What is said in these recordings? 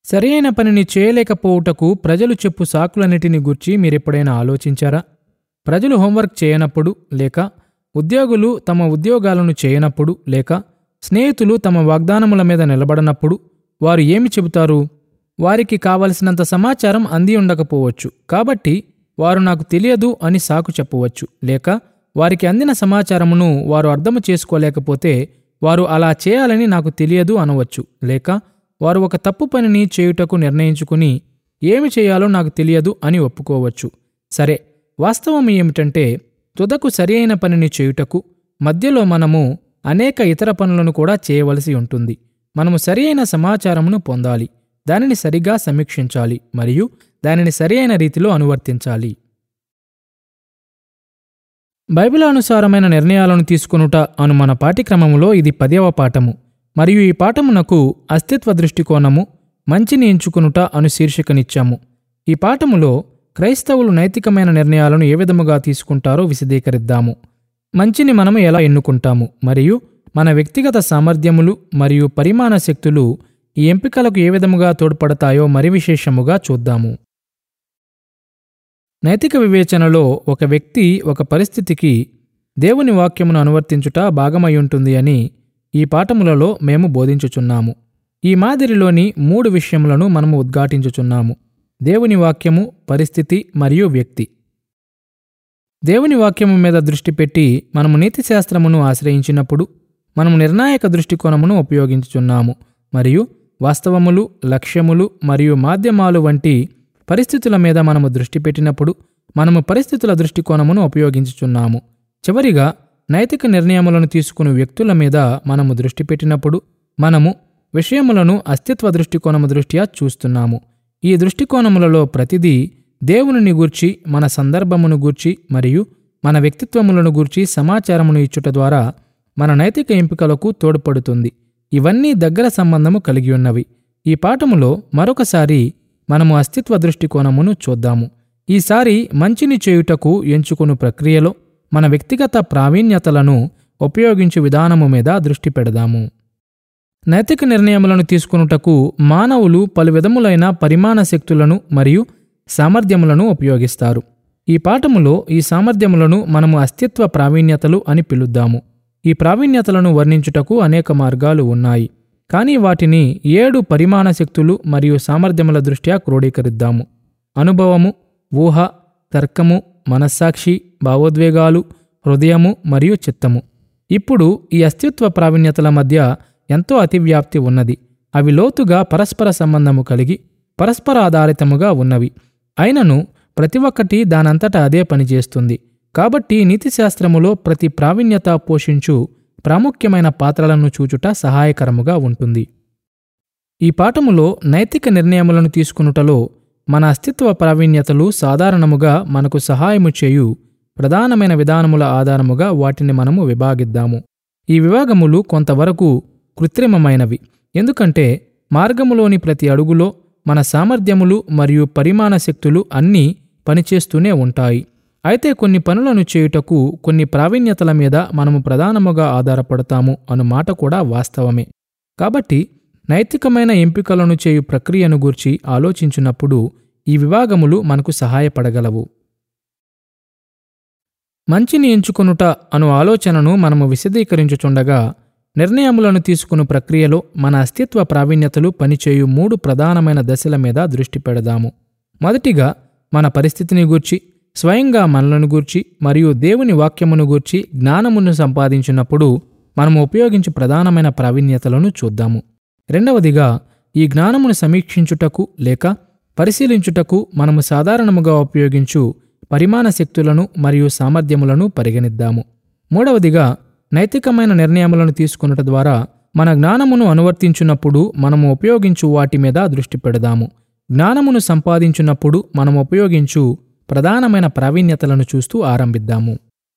సరియైన పనిని చేయలేకపోవుటకు ప్రజలు చెప్పు సాకులన్నిటిని గూర్చి మీరెప్పుడైనా ఆలోచించారా ప్రజలు హోంవర్క్ చేయనప్పుడు లేక ఉద్యోగులు తమ ఉద్యోగాలను చేయనప్పుడు లేక స్నేహితులు తమ వాగ్దానముల మీద నిలబడనప్పుడు వారు ఏమి చెబుతారు వారికి కావలసినంత సమాచారం అంది ఉండకపోవచ్చు కాబట్టి వారు నాకు తెలియదు అని సాకు చెప్పవచ్చు లేక వారికి అందిన సమాచారమును వారు అర్థము చేసుకోలేకపోతే వారు అలా చేయాలని నాకు తెలియదు అనవచ్చు లేక వారు ఒక తప్పు పనిని చేయుటకు నిర్ణయించుకుని ఏమి చేయాలో నాకు తెలియదు అని ఒప్పుకోవచ్చు సరే వాస్తవం ఏమిటంటే తుదకు సరి అయిన పనిని చేయుటకు మధ్యలో మనము అనేక ఇతర పనులను కూడా చేయవలసి ఉంటుంది మనము సరి అయిన సమాచారమును పొందాలి దానిని సరిగా సమీక్షించాలి మరియు దానిని సరి అయిన రీతిలో అనువర్తించాలి బైబిల్ అనుసారమైన నిర్ణయాలను తీసుకొనుట అను మన పాఠ్యక్రమములో ఇది పదవ పాఠము మరియు ఈ పాఠమునకు అస్తిత్వ దృష్టికోణము మంచిని ఎంచుకొనుట అను శీర్షికనిచ్చాము ఈ పాఠములో క్రైస్తవులు నైతికమైన నిర్ణయాలను ఏ విధముగా తీసుకుంటారో విశదీకరిద్దాము మంచిని మనము ఎలా ఎన్నుకుంటాము మరియు మన వ్యక్తిగత సామర్థ్యములు మరియు పరిమాణ శక్తులు ఈ ఎంపికలకు ఏ విధముగా తోడ్పడతాయో మరి విశేషముగా చూద్దాము నైతిక వివేచనలో ఒక వ్యక్తి ఒక పరిస్థితికి దేవుని వాక్యమును అనువర్తించుట భాగమై ఉంటుంది అని ఈ పాఠములలో మేము బోధించుచున్నాము ఈ మాదిరిలోని మూడు విషయములను మనము ఉద్ఘాటించుచున్నాము దేవుని వాక్యము పరిస్థితి మరియు వ్యక్తి దేవుని వాక్యము మీద దృష్టి పెట్టి మనము నీతిశాస్త్రమును ఆశ్రయించినప్పుడు మనము నిర్ణాయక దృష్టికోణమును ఉపయోగించుచున్నాము మరియు వాస్తవములు లక్ష్యములు మరియు మాధ్యమాలు వంటి పరిస్థితుల మీద మనము దృష్టి పెట్టినప్పుడు మనము పరిస్థితుల దృష్టికోణమును ఉపయోగించుచున్నాము చివరిగా నైతిక నిర్ణయములను తీసుకుని వ్యక్తుల మీద మనము దృష్టి పెట్టినప్పుడు మనము విషయములను అస్తిత్వ దృష్టికోణము దృష్ట్యా చూస్తున్నాము ఈ దృష్టికోణములలో ప్రతిదీ దేవునిని గూర్చి మన సందర్భమును గూర్చి మరియు మన వ్యక్తిత్వములను గూర్చి సమాచారమును ఇచ్చుట ద్వారా మన నైతిక ఎంపికలకు తోడ్పడుతుంది ఇవన్నీ దగ్గర సంబంధము కలిగి ఉన్నవి ఈ పాఠములో మరొకసారి మనము అస్తిత్వ దృష్టికోణమును చూద్దాము ఈసారి మంచిని చేయుటకు ఎంచుకుని ప్రక్రియలో మన వ్యక్తిగత ప్రావీణ్యతలను ఉపయోగించు విధానము మీద దృష్టి పెడదాము నైతిక నిర్ణయములను తీసుకునుటకు మానవులు పలు విధములైన పరిమాణ శక్తులను మరియు సామర్థ్యములను ఉపయోగిస్తారు ఈ పాఠములో ఈ సామర్థ్యములను మనము అస్తిత్వ ప్రావీణ్యతలు అని పిలుద్దాము ఈ ప్రావీణ్యతలను వర్ణించుటకు అనేక మార్గాలు ఉన్నాయి కానీ వాటిని ఏడు పరిమాణ శక్తులు మరియు సామర్థ్యముల దృష్ట్యా క్రోడీకరిద్దాము అనుభవము ఊహ తర్కము మనస్సాక్షి భావోద్వేగాలు హృదయము మరియు చిత్తము ఇప్పుడు ఈ అస్తిత్వ ప్రావీణ్యతల మధ్య ఎంతో అతివ్యాప్తి ఉన్నది అవి లోతుగా పరస్పర సంబంధము కలిగి పరస్పర ఆధారితముగా ఉన్నవి అయినను ప్రతి ఒక్కటి దానంతటా అదే పనిచేస్తుంది కాబట్టి నీతిశాస్త్రములో ప్రతి ప్రావీణ్యత పోషించు ప్రాముఖ్యమైన పాత్రలను చూచుట సహాయకరముగా ఉంటుంది ఈ పాఠములో నైతిక నిర్ణయములను తీసుకునుటలో మన అస్తిత్వ ప్రావీణ్యతలు సాధారణముగా మనకు సహాయము చేయు ప్రధానమైన విధానముల ఆధారముగా వాటిని మనము విభాగిద్దాము ఈ విభాగములు కొంతవరకు కృత్రిమమైనవి ఎందుకంటే మార్గములోని ప్రతి అడుగులో మన సామర్థ్యములు మరియు పరిమాణ శక్తులు అన్నీ పనిచేస్తూనే ఉంటాయి అయితే కొన్ని పనులను చేయుటకు కొన్ని ప్రావీణ్యతల మీద మనము ప్రధానముగా ఆధారపడతాము అను మాట కూడా వాస్తవమే కాబట్టి నైతికమైన ఎంపికలను చేయు ప్రక్రియను గూర్చి ఆలోచించినప్పుడు ఈ విభాగములు మనకు సహాయపడగలవు మంచిని ఎంచుకొనుట అను ఆలోచనను మనము విశదీకరించుచుండగా నిర్ణయములను తీసుకుని ప్రక్రియలో మన అస్తిత్వ ప్రావీణ్యతలు పనిచేయు మూడు ప్రధానమైన దశల మీద దృష్టి పెడదాము మొదటిగా మన పరిస్థితిని గూర్చి స్వయంగా మనలను గూర్చి మరియు దేవుని వాక్యమును గూర్చి జ్ఞానమును సంపాదించినప్పుడు మనము ఉపయోగించు ప్రధానమైన ప్రావీణ్యతలను చూద్దాము రెండవదిగా ఈ జ్ఞానమును సమీక్షించుటకు లేక పరిశీలించుటకు మనము సాధారణముగా ఉపయోగించు పరిమాణ శక్తులను మరియు సామర్థ్యములను పరిగణిద్దాము మూడవదిగా నైతికమైన నిర్ణయములను తీసుకున్నట ద్వారా మన జ్ఞానమును అనువర్తించున్నప్పుడు మనము ఉపయోగించు వాటి మీద దృష్టి పెడదాము జ్ఞానమును సంపాదించున్నప్పుడు మనం ఉపయోగించు ప్రధానమైన ప్రావీణ్యతలను చూస్తూ ఆరంభిద్దాము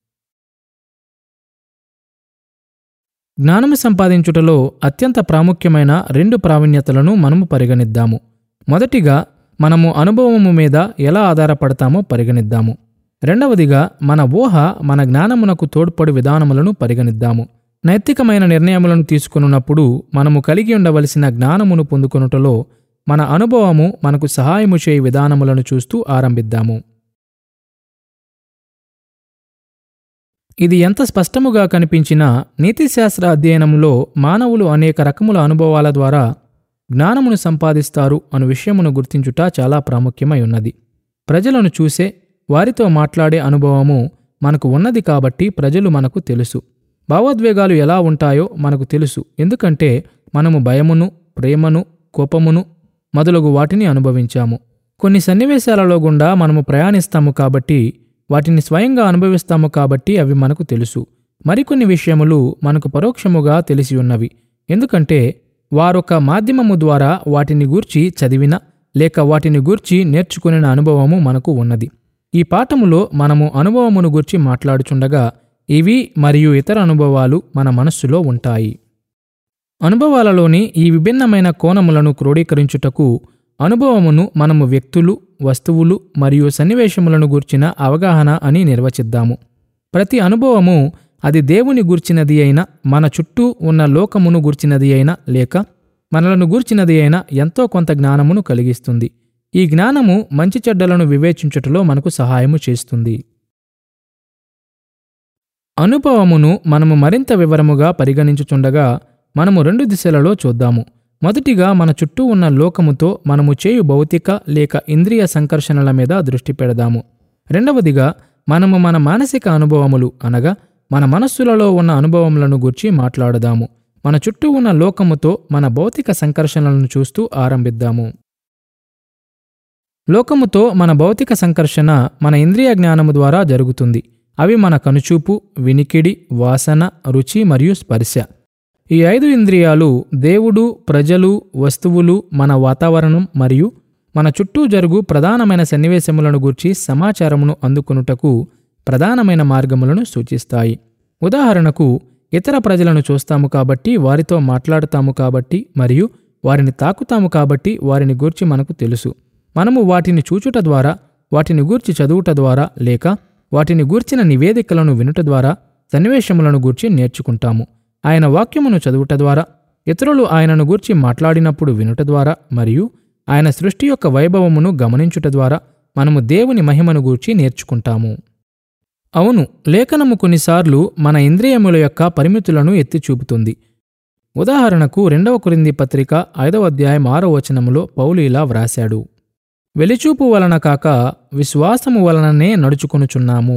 జ్ఞానము సంపాదించుటలో అత్యంత ప్రాముఖ్యమైన రెండు ప్రావీణ్యతలను మనము పరిగణిద్దాము మొదటిగా మనము అనుభవము మీద ఎలా ఆధారపడతామో పరిగణిద్దాము రెండవదిగా మన ఊహ మన జ్ఞానమునకు తోడ్పడు విధానములను పరిగణిద్దాము నైతికమైన నిర్ణయములను తీసుకున్నప్పుడు మనము కలిగి ఉండవలసిన జ్ఞానమును పొందుకొనుటలో మన అనుభవము మనకు సహాయము చేయి విధానములను చూస్తూ ఆరంభిద్దాము ఇది ఎంత స్పష్టముగా కనిపించినా నీతిశాస్త్ర అధ్యయనంలో మానవులు అనేక రకముల అనుభవాల ద్వారా జ్ఞానమును సంపాదిస్తారు అను విషయమును గుర్తించుట చాలా ప్రాముఖ్యమై ఉన్నది ప్రజలను చూసే వారితో మాట్లాడే అనుభవము మనకు ఉన్నది కాబట్టి ప్రజలు మనకు తెలుసు భావోద్వేగాలు ఎలా ఉంటాయో మనకు తెలుసు ఎందుకంటే మనము భయమును ప్రేమను కోపమును మొదలగు వాటిని అనుభవించాము కొన్ని సన్నివేశాలలో గుండా మనము ప్రయాణిస్తాము కాబట్టి వాటిని స్వయంగా అనుభవిస్తాము కాబట్టి అవి మనకు తెలుసు మరికొన్ని విషయములు మనకు పరోక్షముగా తెలిసి ఉన్నవి ఎందుకంటే వారొక మాధ్యమము ద్వారా వాటిని గూర్చి చదివిన లేక వాటిని గూర్చి నేర్చుకునే అనుభవము మనకు ఉన్నది ఈ పాఠములో మనము అనుభవమును గూర్చి మాట్లాడుచుండగా ఇవి మరియు ఇతర అనుభవాలు మన మనస్సులో ఉంటాయి అనుభవాలలోని ఈ విభిన్నమైన కోణములను క్రోడీకరించుటకు అనుభవమును మనము వ్యక్తులు వస్తువులు మరియు సన్నివేశములను గూర్చిన అవగాహన అని నిర్వచిద్దాము ప్రతి అనుభవము అది దేవుని గూర్చినది అయినా మన చుట్టూ ఉన్న లోకమును గూర్చినది అయినా లేక మనలను గూర్చినది అయినా ఎంతో కొంత జ్ఞానమును కలిగిస్తుంది ఈ జ్ఞానము మంచి చెడ్డలను వివేచించుటలో మనకు సహాయము చేస్తుంది అనుభవమును మనము మరింత వివరముగా పరిగణించుచుండగా మనము రెండు దిశలలో చూద్దాము మొదటిగా మన చుట్టూ ఉన్న లోకముతో మనము చేయు భౌతిక లేక ఇంద్రియ సంకర్షణల మీద దృష్టి పెడదాము రెండవదిగా మనము మన మానసిక అనుభవములు అనగా మన మనస్సులలో ఉన్న అనుభవములను గూర్చి మాట్లాడదాము మన చుట్టూ ఉన్న లోకముతో మన భౌతిక సంకర్షణలను చూస్తూ ఆరంభిద్దాము లోకముతో మన భౌతిక సంకర్షణ మన ఇంద్రియ జ్ఞానము ద్వారా జరుగుతుంది అవి మన కనుచూపు వినికిడి వాసన రుచి మరియు స్పర్శ ఈ ఐదు ఇంద్రియాలు దేవుడు ప్రజలు వస్తువులు మన వాతావరణం మరియు మన చుట్టూ జరుగు ప్రధానమైన సన్నివేశములను గూర్చి సమాచారమును అందుకొనుటకు ప్రధానమైన మార్గములను సూచిస్తాయి ఉదాహరణకు ఇతర ప్రజలను చూస్తాము కాబట్టి వారితో మాట్లాడుతాము కాబట్టి మరియు వారిని తాకుతాము కాబట్టి వారిని గూర్చి మనకు తెలుసు మనము వాటిని చూచుట ద్వారా వాటిని గూర్చి చదువుట ద్వారా లేక వాటిని గూర్చిన నివేదికలను వినుట ద్వారా సన్నివేశములను గూర్చి నేర్చుకుంటాము ఆయన వాక్యమును చదువుట ద్వారా ఇతరులు ఆయనను గూర్చి మాట్లాడినప్పుడు వినుట ద్వారా మరియు ఆయన సృష్టి యొక్క వైభవమును గమనించుట ద్వారా మనము దేవుని మహిమను గూర్చి నేర్చుకుంటాము అవును లేఖనము కొన్నిసార్లు మన ఇంద్రియముల యొక్క పరిమితులను ఎత్తి చూపుతుంది ఉదాహరణకు రెండవ కొరింది పత్రిక ఐదవ అధ్యాయం ఆరో వచనములో పౌలు ఇలా వ్రాశాడు వెలిచూపు వలన కాక విశ్వాసము వలననే నడుచుకొనుచున్నాము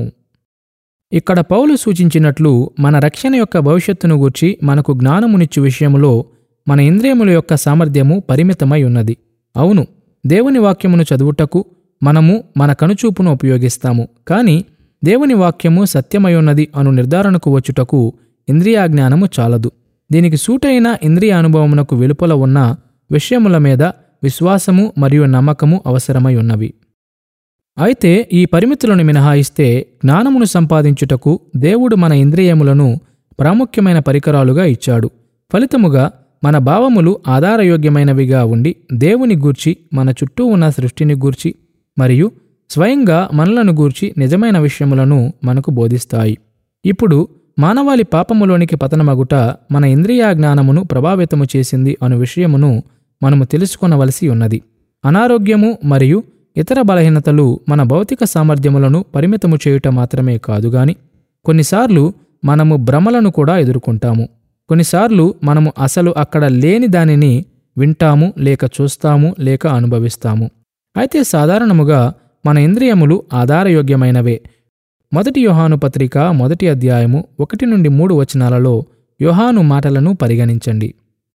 ఇక్కడ పౌలు సూచించినట్లు మన రక్షణ యొక్క భవిష్యత్తును గూర్చి మనకు జ్ఞానమునిచ్చు విషయములో మన ఇంద్రియముల యొక్క సామర్థ్యము పరిమితమై ఉన్నది అవును దేవుని వాక్యమును చదువుటకు మనము మన కనుచూపును ఉపయోగిస్తాము కానీ దేవుని వాక్యము సత్యమై ఉన్నది అను నిర్ధారణకు వచ్చుటకు ఇంద్రియాజ్ఞానము చాలదు దీనికి సూటైన ఇంద్రియ అనుభవమునకు వెలుపల ఉన్న విషయముల మీద విశ్వాసము మరియు నమ్మకము అవసరమై ఉన్నవి అయితే ఈ పరిమితులను మినహాయిస్తే జ్ఞానమును సంపాదించుటకు దేవుడు మన ఇంద్రియములను ప్రాముఖ్యమైన పరికరాలుగా ఇచ్చాడు ఫలితముగా మన భావములు ఆధారయోగ్యమైనవిగా ఉండి దేవుని గూర్చి మన చుట్టూ ఉన్న సృష్టిని గూర్చి మరియు స్వయంగా మనలను గూర్చి నిజమైన విషయములను మనకు బోధిస్తాయి ఇప్పుడు మానవాళి పాపములోనికి పతనమగుట మన ఇంద్రియ జ్ఞానమును ప్రభావితము చేసింది అను విషయమును మనము తెలుసుకొనవలసి ఉన్నది అనారోగ్యము మరియు ఇతర బలహీనతలు మన భౌతిక సామర్థ్యములను పరిమితము చేయుట మాత్రమే కాదుగాని కొన్నిసార్లు మనము భ్రమలను కూడా ఎదుర్కొంటాము కొన్నిసార్లు మనము అసలు అక్కడ లేని దానిని వింటాము లేక చూస్తాము లేక అనుభవిస్తాము అయితే సాధారణముగా మన ఇంద్రియములు ఆధారయోగ్యమైనవే మొదటి యోహాను పత్రిక మొదటి అధ్యాయము ఒకటి నుండి మూడు వచనాలలో యోహాను మాటలను పరిగణించండి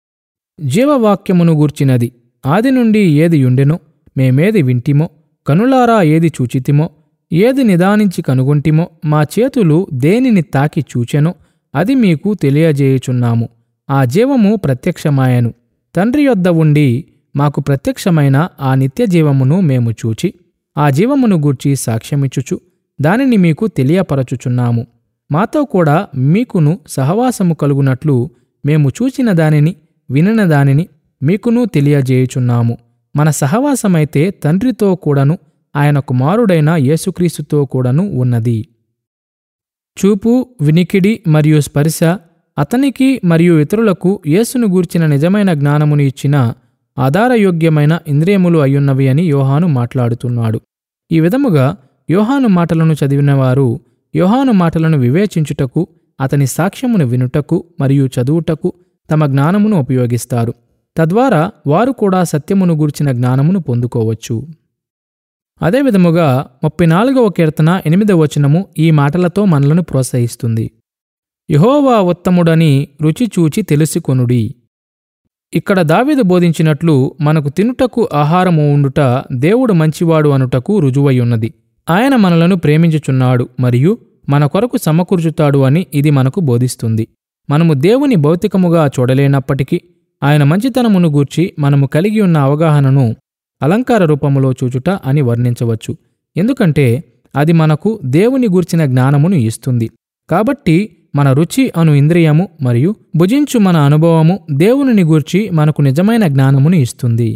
జీవవాక్యమును గూర్చినది ఆది నుండి ఏది యుండెనో మేమేది వింటిమో కనులారా ఏది చూచితిమో ఏది నిదానించి కనుగొంటిమో మా చేతులు దేనిని తాకి చూచెనో అది మీకు తెలియజేయుచున్నాము ఆ జీవము ప్రత్యక్షమాయను తండ్రి యొద్ద ఉండి మాకు ప్రత్యక్షమైన ఆ నిత్య జీవమును మేము చూచి ఆ జీవమును గూర్చి సాక్ష్యమిచ్చుచు దానిని మీకు తెలియపరచుచున్నాము మాతో కూడా మీకును సహవాసము కలుగునట్లు మేము చూచిన దానిని వినిన దానిని మీకును తెలియజేయుచున్నాము మన సహవాసమైతే తండ్రితో కూడాను ఆయన కుమారుడైన యేసుక్రీస్తుతో కూడాను ఉన్నది చూపు వినికిడి మరియు స్పర్శ అతనికి మరియు ఇతరులకు యేసును గూర్చిన నిజమైన జ్ఞానమును ఇచ్చిన ఆధారయోగ్యమైన ఇంద్రియములు అయ్యున్నవి అని యోహాను మాట్లాడుతున్నాడు ఈ విధముగా యోహాను మాటలను చదివినవారు యోహాను మాటలను వివేచించుటకు అతని సాక్ష్యమును వినుటకు మరియు చదువుటకు తమ జ్ఞానమును ఉపయోగిస్తారు తద్వారా వారు కూడా సత్యమును గూర్చిన జ్ఞానమును పొందుకోవచ్చు అదేవిధముగా ముప్పై నాలుగవ కీర్తన ఎనిమిదవ వచనము ఈ మాటలతో మనలను ప్రోత్సహిస్తుంది యహోవా ఉత్తముడని రుచి చూచి తెలుసుకొనుడి ఇక్కడ దావీదు బోధించినట్లు మనకు తినుటకు ఆహారము ఉండుట దేవుడు మంచివాడు అనుటకు రుజువయ్యున్నది ఆయన మనలను ప్రేమించుచున్నాడు మరియు మన కొరకు సమకూర్చుతాడు అని ఇది మనకు బోధిస్తుంది మనము దేవుని భౌతికముగా చూడలేనప్పటికీ ఆయన మంచితనమును గూర్చి మనము కలిగి ఉన్న అవగాహనను అలంకార రూపములో చూచుట అని వర్ణించవచ్చు ఎందుకంటే అది మనకు దేవుని గూర్చిన జ్ఞానమును ఇస్తుంది కాబట్టి మన రుచి అను ఇంద్రియము మరియు భుజించు మన అనుభవము దేవునిని గూర్చి మనకు నిజమైన జ్ఞానమును ఇస్తుంది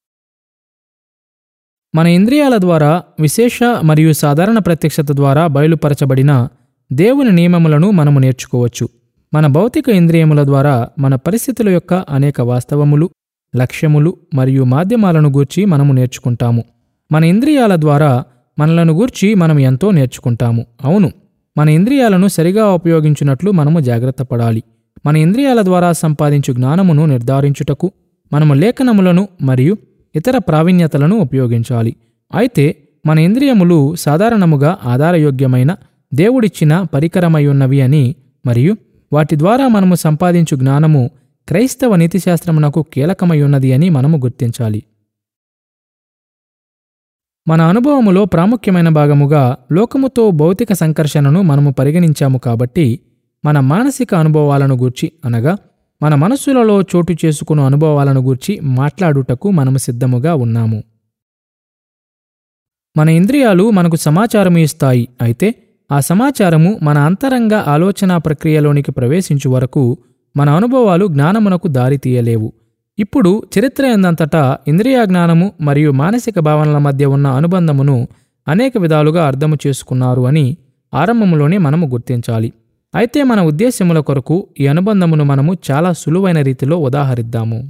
మన ఇంద్రియాల ద్వారా విశేష మరియు సాధారణ ప్రత్యక్షత ద్వారా బయలుపరచబడిన దేవుని నియమములను మనము నేర్చుకోవచ్చు మన భౌతిక ఇంద్రియముల ద్వారా మన పరిస్థితుల యొక్క అనేక వాస్తవములు లక్ష్యములు మరియు మాధ్యమాలను గూర్చి మనము నేర్చుకుంటాము మన ఇంద్రియాల ద్వారా మనలను గూర్చి మనం ఎంతో నేర్చుకుంటాము అవును మన ఇంద్రియాలను సరిగా ఉపయోగించున్నట్లు మనము జాగ్రత్త పడాలి మన ఇంద్రియాల ద్వారా సంపాదించు జ్ఞానమును నిర్ధారించుటకు మనము లేఖనములను మరియు ఇతర ప్రావీణ్యతలను ఉపయోగించాలి అయితే మన ఇంద్రియములు సాధారణముగా ఆధారయోగ్యమైన దేవుడిచ్చిన పరికరమై ఉన్నవి అని మరియు వాటి ద్వారా మనము సంపాదించు జ్ఞానము క్రైస్తవ నీతిశాస్త్రమునకు కీలకమై ఉన్నది అని మనము గుర్తించాలి మన అనుభవములో ప్రాముఖ్యమైన భాగముగా లోకముతో భౌతిక సంకర్షణను మనము పరిగణించాము కాబట్టి మన మానసిక అనుభవాలను గూర్చి అనగా మన మనస్సులలో చోటు చేసుకున్న అనుభవాలను గూర్చి మాట్లాడుటకు మనము సిద్ధముగా ఉన్నాము మన ఇంద్రియాలు మనకు సమాచారము ఇస్తాయి అయితే ఆ సమాచారము మన అంతరంగ ఆలోచన ప్రక్రియలోనికి ప్రవేశించు వరకు మన అనుభవాలు జ్ఞానమునకు దారి తీయలేవు ఇప్పుడు చరిత్ర ఎందంతటా ఇంద్రియ జ్ఞానము మరియు మానసిక భావనల మధ్య ఉన్న అనుబంధమును అనేక విధాలుగా అర్థము చేసుకున్నారు అని ఆరంభములోనే మనము గుర్తించాలి అయితే మన ఉద్దేశ్యముల కొరకు ఈ అనుబంధమును మనము చాలా సులువైన రీతిలో ఉదాహరిద్దాము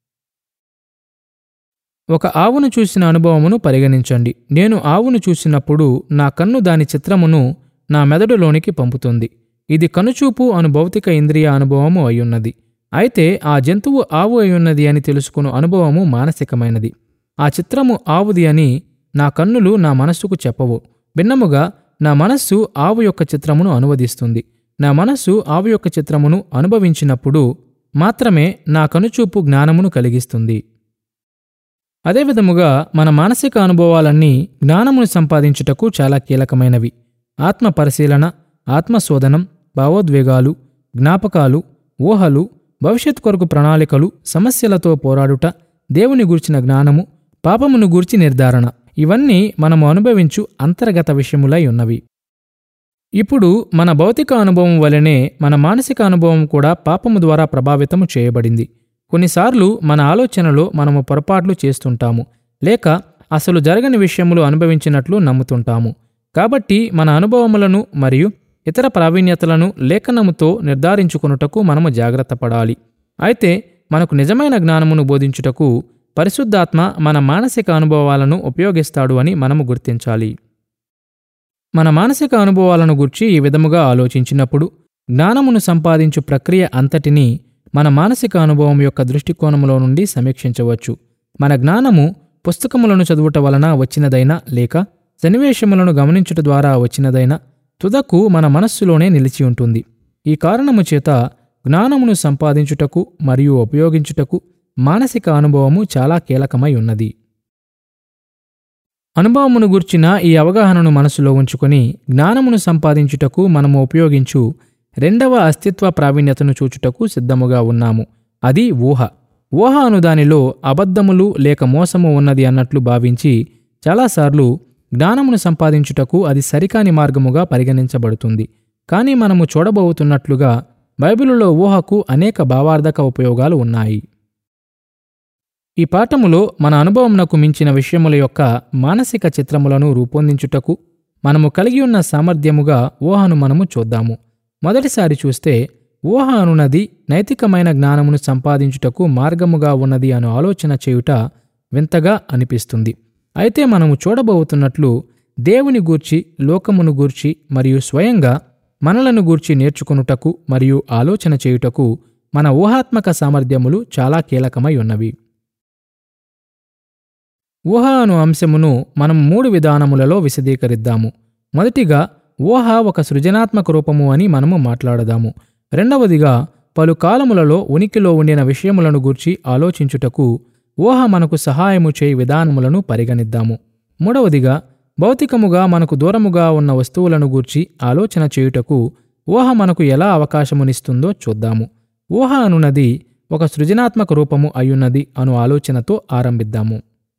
ఒక ఆవును చూసిన అనుభవమును పరిగణించండి నేను ఆవును చూసినప్పుడు నా కన్ను దాని చిత్రమును నా మెదడులోనికి పంపుతుంది ఇది కనుచూపు అను భౌతిక ఇంద్రియ అనుభవము అయ్యున్నది అయితే ఆ జంతువు ఆవు అయ్యున్నది అని తెలుసుకున్న అనుభవము మానసికమైనది ఆ చిత్రము ఆవుది అని నా కన్నులు నా మనస్సుకు చెప్పవు భిన్నముగా నా మనస్సు ఆవు యొక్క చిత్రమును అనువదిస్తుంది నా మనస్సు ఆవు యొక్క చిత్రమును అనుభవించినప్పుడు మాత్రమే నా కనుచూపు జ్ఞానమును కలిగిస్తుంది అదేవిధముగా మన మానసిక అనుభవాలన్నీ జ్ఞానమును సంపాదించుటకు చాలా కీలకమైనవి ఆత్మ పరిశీలన ఆత్మశోధనం భావోద్వేగాలు జ్ఞాపకాలు ఊహలు భవిష్యత్ కొరకు ప్రణాళికలు సమస్యలతో పోరాడుట దేవుని గూర్చిన జ్ఞానము పాపమును గూర్చి నిర్ధారణ ఇవన్నీ మనము అనుభవించు అంతర్గత విషయములై ఉన్నవి ఇప్పుడు మన భౌతిక అనుభవం వలనే మన మానసిక అనుభవం కూడా పాపము ద్వారా ప్రభావితము చేయబడింది కొన్నిసార్లు మన ఆలోచనలో మనము పొరపాట్లు చేస్తుంటాము లేక అసలు జరగని విషయములు అనుభవించినట్లు నమ్ముతుంటాము కాబట్టి మన అనుభవములను మరియు ఇతర ప్రావీణ్యతలను లేఖనముతో నిర్ధారించుకొనుటకు మనము జాగ్రత్త పడాలి అయితే మనకు నిజమైన జ్ఞానమును బోధించుటకు పరిశుద్ధాత్మ మన మానసిక అనుభవాలను ఉపయోగిస్తాడు అని మనము గుర్తించాలి మన మానసిక అనుభవాలను గుర్చి ఈ విధముగా ఆలోచించినప్పుడు జ్ఞానమును సంపాదించు ప్రక్రియ అంతటినీ మన మానసిక అనుభవం యొక్క దృష్టికోణములో నుండి సమీక్షించవచ్చు మన జ్ఞానము పుస్తకములను చదువుట వలన వచ్చినదైనా లేక సన్నివేశములను గమనించుట ద్వారా వచ్చినదైనా తుదకు మన మనస్సులోనే నిలిచి ఉంటుంది ఈ కారణము చేత జ్ఞానమును సంపాదించుటకు మరియు ఉపయోగించుటకు మానసిక అనుభవము చాలా కీలకమై ఉన్నది అనుభవమును గుర్చిన ఈ అవగాహనను మనసులో ఉంచుకొని జ్ఞానమును సంపాదించుటకు మనము ఉపయోగించు రెండవ అస్తిత్వ ప్రావీణ్యతను చూచుటకు సిద్ధముగా ఉన్నాము అది ఊహ ఊహ అను దానిలో అబద్ధములు లేక మోసము ఉన్నది అన్నట్లు భావించి చాలాసార్లు జ్ఞానమును సంపాదించుటకు అది సరికాని మార్గముగా పరిగణించబడుతుంది కానీ మనము చూడబోతున్నట్లుగా బైబిలులో ఊహకు అనేక భావార్థక ఉపయోగాలు ఉన్నాయి ఈ పాఠములో మన అనుభవమునకు మించిన విషయముల యొక్క మానసిక చిత్రములను రూపొందించుటకు మనము కలిగి ఉన్న సామర్థ్యముగా ఊహను మనము చూద్దాము మొదటిసారి చూస్తే ఊహ అనున్నది నైతికమైన జ్ఞానమును సంపాదించుటకు మార్గముగా ఉన్నది అను ఆలోచన చేయుట వింతగా అనిపిస్తుంది అయితే మనము చూడబోతున్నట్లు దేవుని గూర్చి లోకమును గూర్చి మరియు స్వయంగా మనలను గూర్చి నేర్చుకొనుటకు మరియు ఆలోచన చేయుటకు మన ఊహాత్మక సామర్థ్యములు చాలా కీలకమై ఉన్నవి ఊహ అను అంశమును మనం మూడు విధానములలో విశదీకరిద్దాము మొదటిగా ఊహ ఒక సృజనాత్మక రూపము అని మనము మాట్లాడదాము రెండవదిగా పలు కాలములలో ఉనికిలో ఉండిన విషయములను గూర్చి ఆలోచించుటకు ఊహ మనకు సహాయము చేయి విధానములను పరిగణిద్దాము మూడవదిగా భౌతికముగా మనకు దూరముగా ఉన్న వస్తువులను గూర్చి ఆలోచన చేయుటకు ఊహ మనకు ఎలా అవకాశమునిస్తుందో చూద్దాము ఊహ అనున్నది ఒక సృజనాత్మక రూపము అయ్యున్నది అను ఆలోచనతో ఆరంభిద్దాము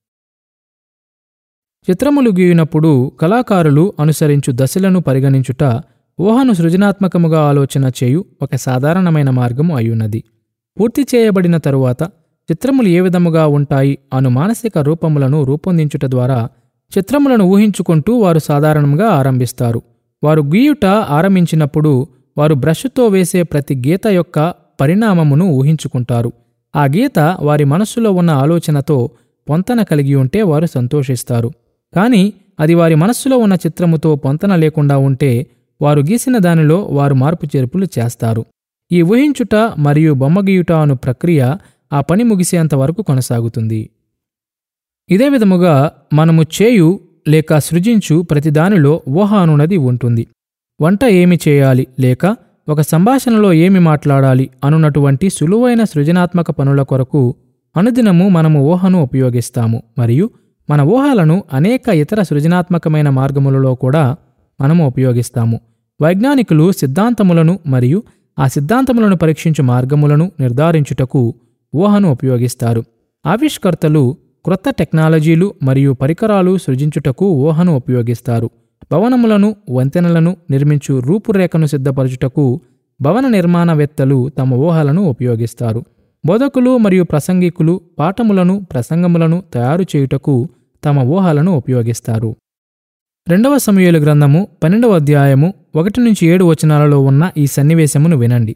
చిత్రములు గీయునప్పుడు కళాకారులు అనుసరించు దశలను పరిగణించుట ఊహను సృజనాత్మకముగా ఆలోచన చేయు ఒక సాధారణమైన మార్గము అయ్యున్నది పూర్తి చేయబడిన తరువాత చిత్రములు ఏ విధముగా ఉంటాయి అను మానసిక రూపములను రూపొందించుట ద్వారా చిత్రములను ఊహించుకుంటూ వారు సాధారణంగా ఆరంభిస్తారు వారు గీయుట ఆరంభించినప్పుడు వారు బ్రష్తో వేసే ప్రతి గీత యొక్క పరిణామమును ఊహించుకుంటారు ఆ గీత వారి మనస్సులో ఉన్న ఆలోచనతో పొంతన కలిగి ఉంటే వారు సంతోషిస్తారు కానీ అది వారి మనస్సులో ఉన్న చిత్రముతో పొంతన లేకుండా ఉంటే వారు గీసిన దానిలో వారు మార్పు చేర్పులు చేస్తారు ఈ ఊహించుట మరియు బొమ్మ గీయుట అను ప్రక్రియ ఆ పని ముగిసేంత వరకు కొనసాగుతుంది ఇదే విధముగా మనము చేయు లేక సృజించు ప్రతిదానిలో ఊహ అనున్నది ఉంటుంది వంట ఏమి చేయాలి లేక ఒక సంభాషణలో ఏమి మాట్లాడాలి అనున్నటువంటి సులువైన సృజనాత్మక పనుల కొరకు అనుదినము మనము ఊహను ఉపయోగిస్తాము మరియు మన ఊహలను అనేక ఇతర సృజనాత్మకమైన మార్గములలో కూడా మనము ఉపయోగిస్తాము వైజ్ఞానికులు సిద్ధాంతములను మరియు ఆ సిద్ధాంతములను పరీక్షించు మార్గములను నిర్ధారించుటకు ఊహను ఉపయోగిస్తారు ఆవిష్కర్తలు క్రొత్త టెక్నాలజీలు మరియు పరికరాలు సృజించుటకు ఊహను ఉపయోగిస్తారు భవనములను వంతెనలను నిర్మించు రూపురేఖను సిద్ధపరచుటకు భవన నిర్మాణవేత్తలు తమ ఊహలను ఉపయోగిస్తారు బోధకులు మరియు ప్రసంగికులు పాఠములను ప్రసంగములను తయారు చేయుటకు తమ ఊహలను ఉపయోగిస్తారు రెండవ సమూహలు గ్రంథము పన్నెండవ అధ్యాయము ఒకటి నుంచి ఏడు వచనాలలో ఉన్న ఈ సన్నివేశమును వినండి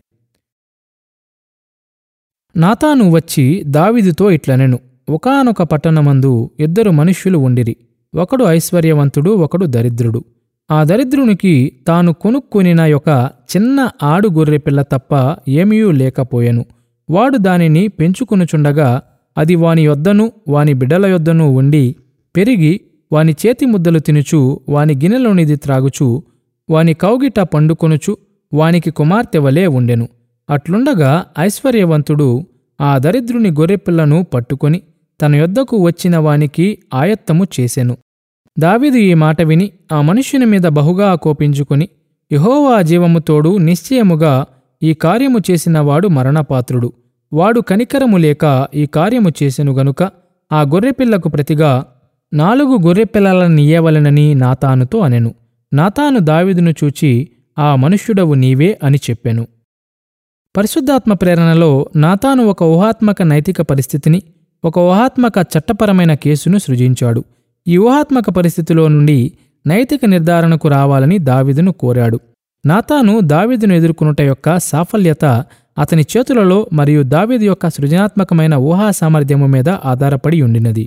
నాతాను వచ్చి దావిదుతో ఇట్లనెను ఒకానొక పట్టణమందు ఇద్దరు మనుష్యులు ఉండిరి ఒకడు ఐశ్వర్యవంతుడు ఒకడు దరిద్రుడు ఆ దరిద్రునికి తాను కొనుక్కొనిన యొక్క చిన్న ఆడు గొర్రె పిల్ల తప్ప ఏమీయూ లేకపోయెను వాడు దానిని పెంచుకొనుచుండగా అది వాని యొద్దను వాని బిడ్డల యొద్దను ఉండి పెరిగి వాని చేతి ముద్దలు తినుచు వాని గిన్నెలోనిది త్రాగుచు వాని కౌగిట పండుకొనుచు వానికి కుమార్తె వలె ఉండెను అట్లుండగా ఐశ్వర్యవంతుడు ఆ దరిద్రుని గొర్రెపిల్లను పట్టుకొని తన యొద్దకు వచ్చిన వానికి ఆయత్తము చేసెను దావీదు ఈ మాట విని ఆ మనుష్యుని మీద బహుగా కోపించుకొని యహోవా జీవము తోడు నిశ్చయముగా ఈ కార్యము చేసినవాడు మరణపాత్రుడు వాడు కనికరము లేక ఈ కార్యము చేసెను గనుక ఆ గొర్రెపిల్లకు ప్రతిగా నాలుగు గొర్రెపిల్లలనియ్యవలెనని నాతానుతో అనెను నాతాను దావీదును చూచి ఆ మనుష్యుడవు నీవే అని చెప్పెను పరిశుద్ధాత్మ ప్రేరణలో నాతాను ఒక ఊహాత్మక నైతిక పరిస్థితిని ఒక ఊహాత్మక చట్టపరమైన కేసును సృజించాడు ఈ ఊహాత్మక పరిస్థితిలో నుండి నైతిక నిర్ధారణకు రావాలని దావీదును కోరాడు నాతాను దావీదును ఎదుర్కొనుట యొక్క సాఫల్యత అతని చేతులలో మరియు దావీదు యొక్క సృజనాత్మకమైన ఊహా సామర్థ్యము మీద ఆధారపడి ఉండినది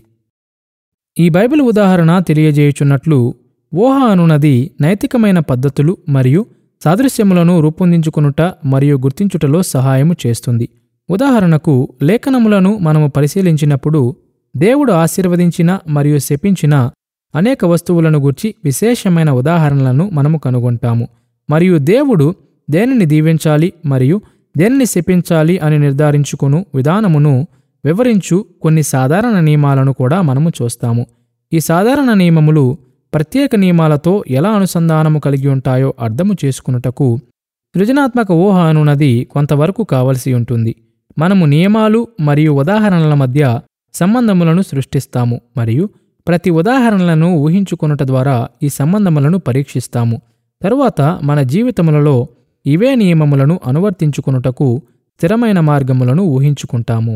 ఈ బైబిల్ ఉదాహరణ తెలియజేయుచున్నట్లు ఊహ అనున్నది నైతికమైన పద్ధతులు మరియు సాదృశ్యములను రూపొందించుకొనుట మరియు గుర్తించుటలో సహాయము చేస్తుంది ఉదాహరణకు లేఖనములను మనము పరిశీలించినప్పుడు దేవుడు ఆశీర్వదించిన మరియు శపించిన అనేక వస్తువులను గూర్చి విశేషమైన ఉదాహరణలను మనము కనుగొంటాము మరియు దేవుడు దేనిని దీవించాలి మరియు దేనిని శపించాలి అని నిర్ధారించుకును విధానమును వివరించు కొన్ని సాధారణ నియమాలను కూడా మనము చూస్తాము ఈ సాధారణ నియమములు ప్రత్యేక నియమాలతో ఎలా అనుసంధానము కలిగి ఉంటాయో అర్థము చేసుకున్నటకు సృజనాత్మక ఊహ అనున్నది కొంతవరకు కావలసి ఉంటుంది మనము నియమాలు మరియు ఉదాహరణల మధ్య సంబంధములను సృష్టిస్తాము మరియు ప్రతి ఉదాహరణలను ఊహించుకొనుట ద్వారా ఈ సంబంధములను పరీక్షిస్తాము తరువాత మన జీవితములలో ఇవే నియమములను అనువర్తించుకొనుటకు స్థిరమైన మార్గములను ఊహించుకుంటాము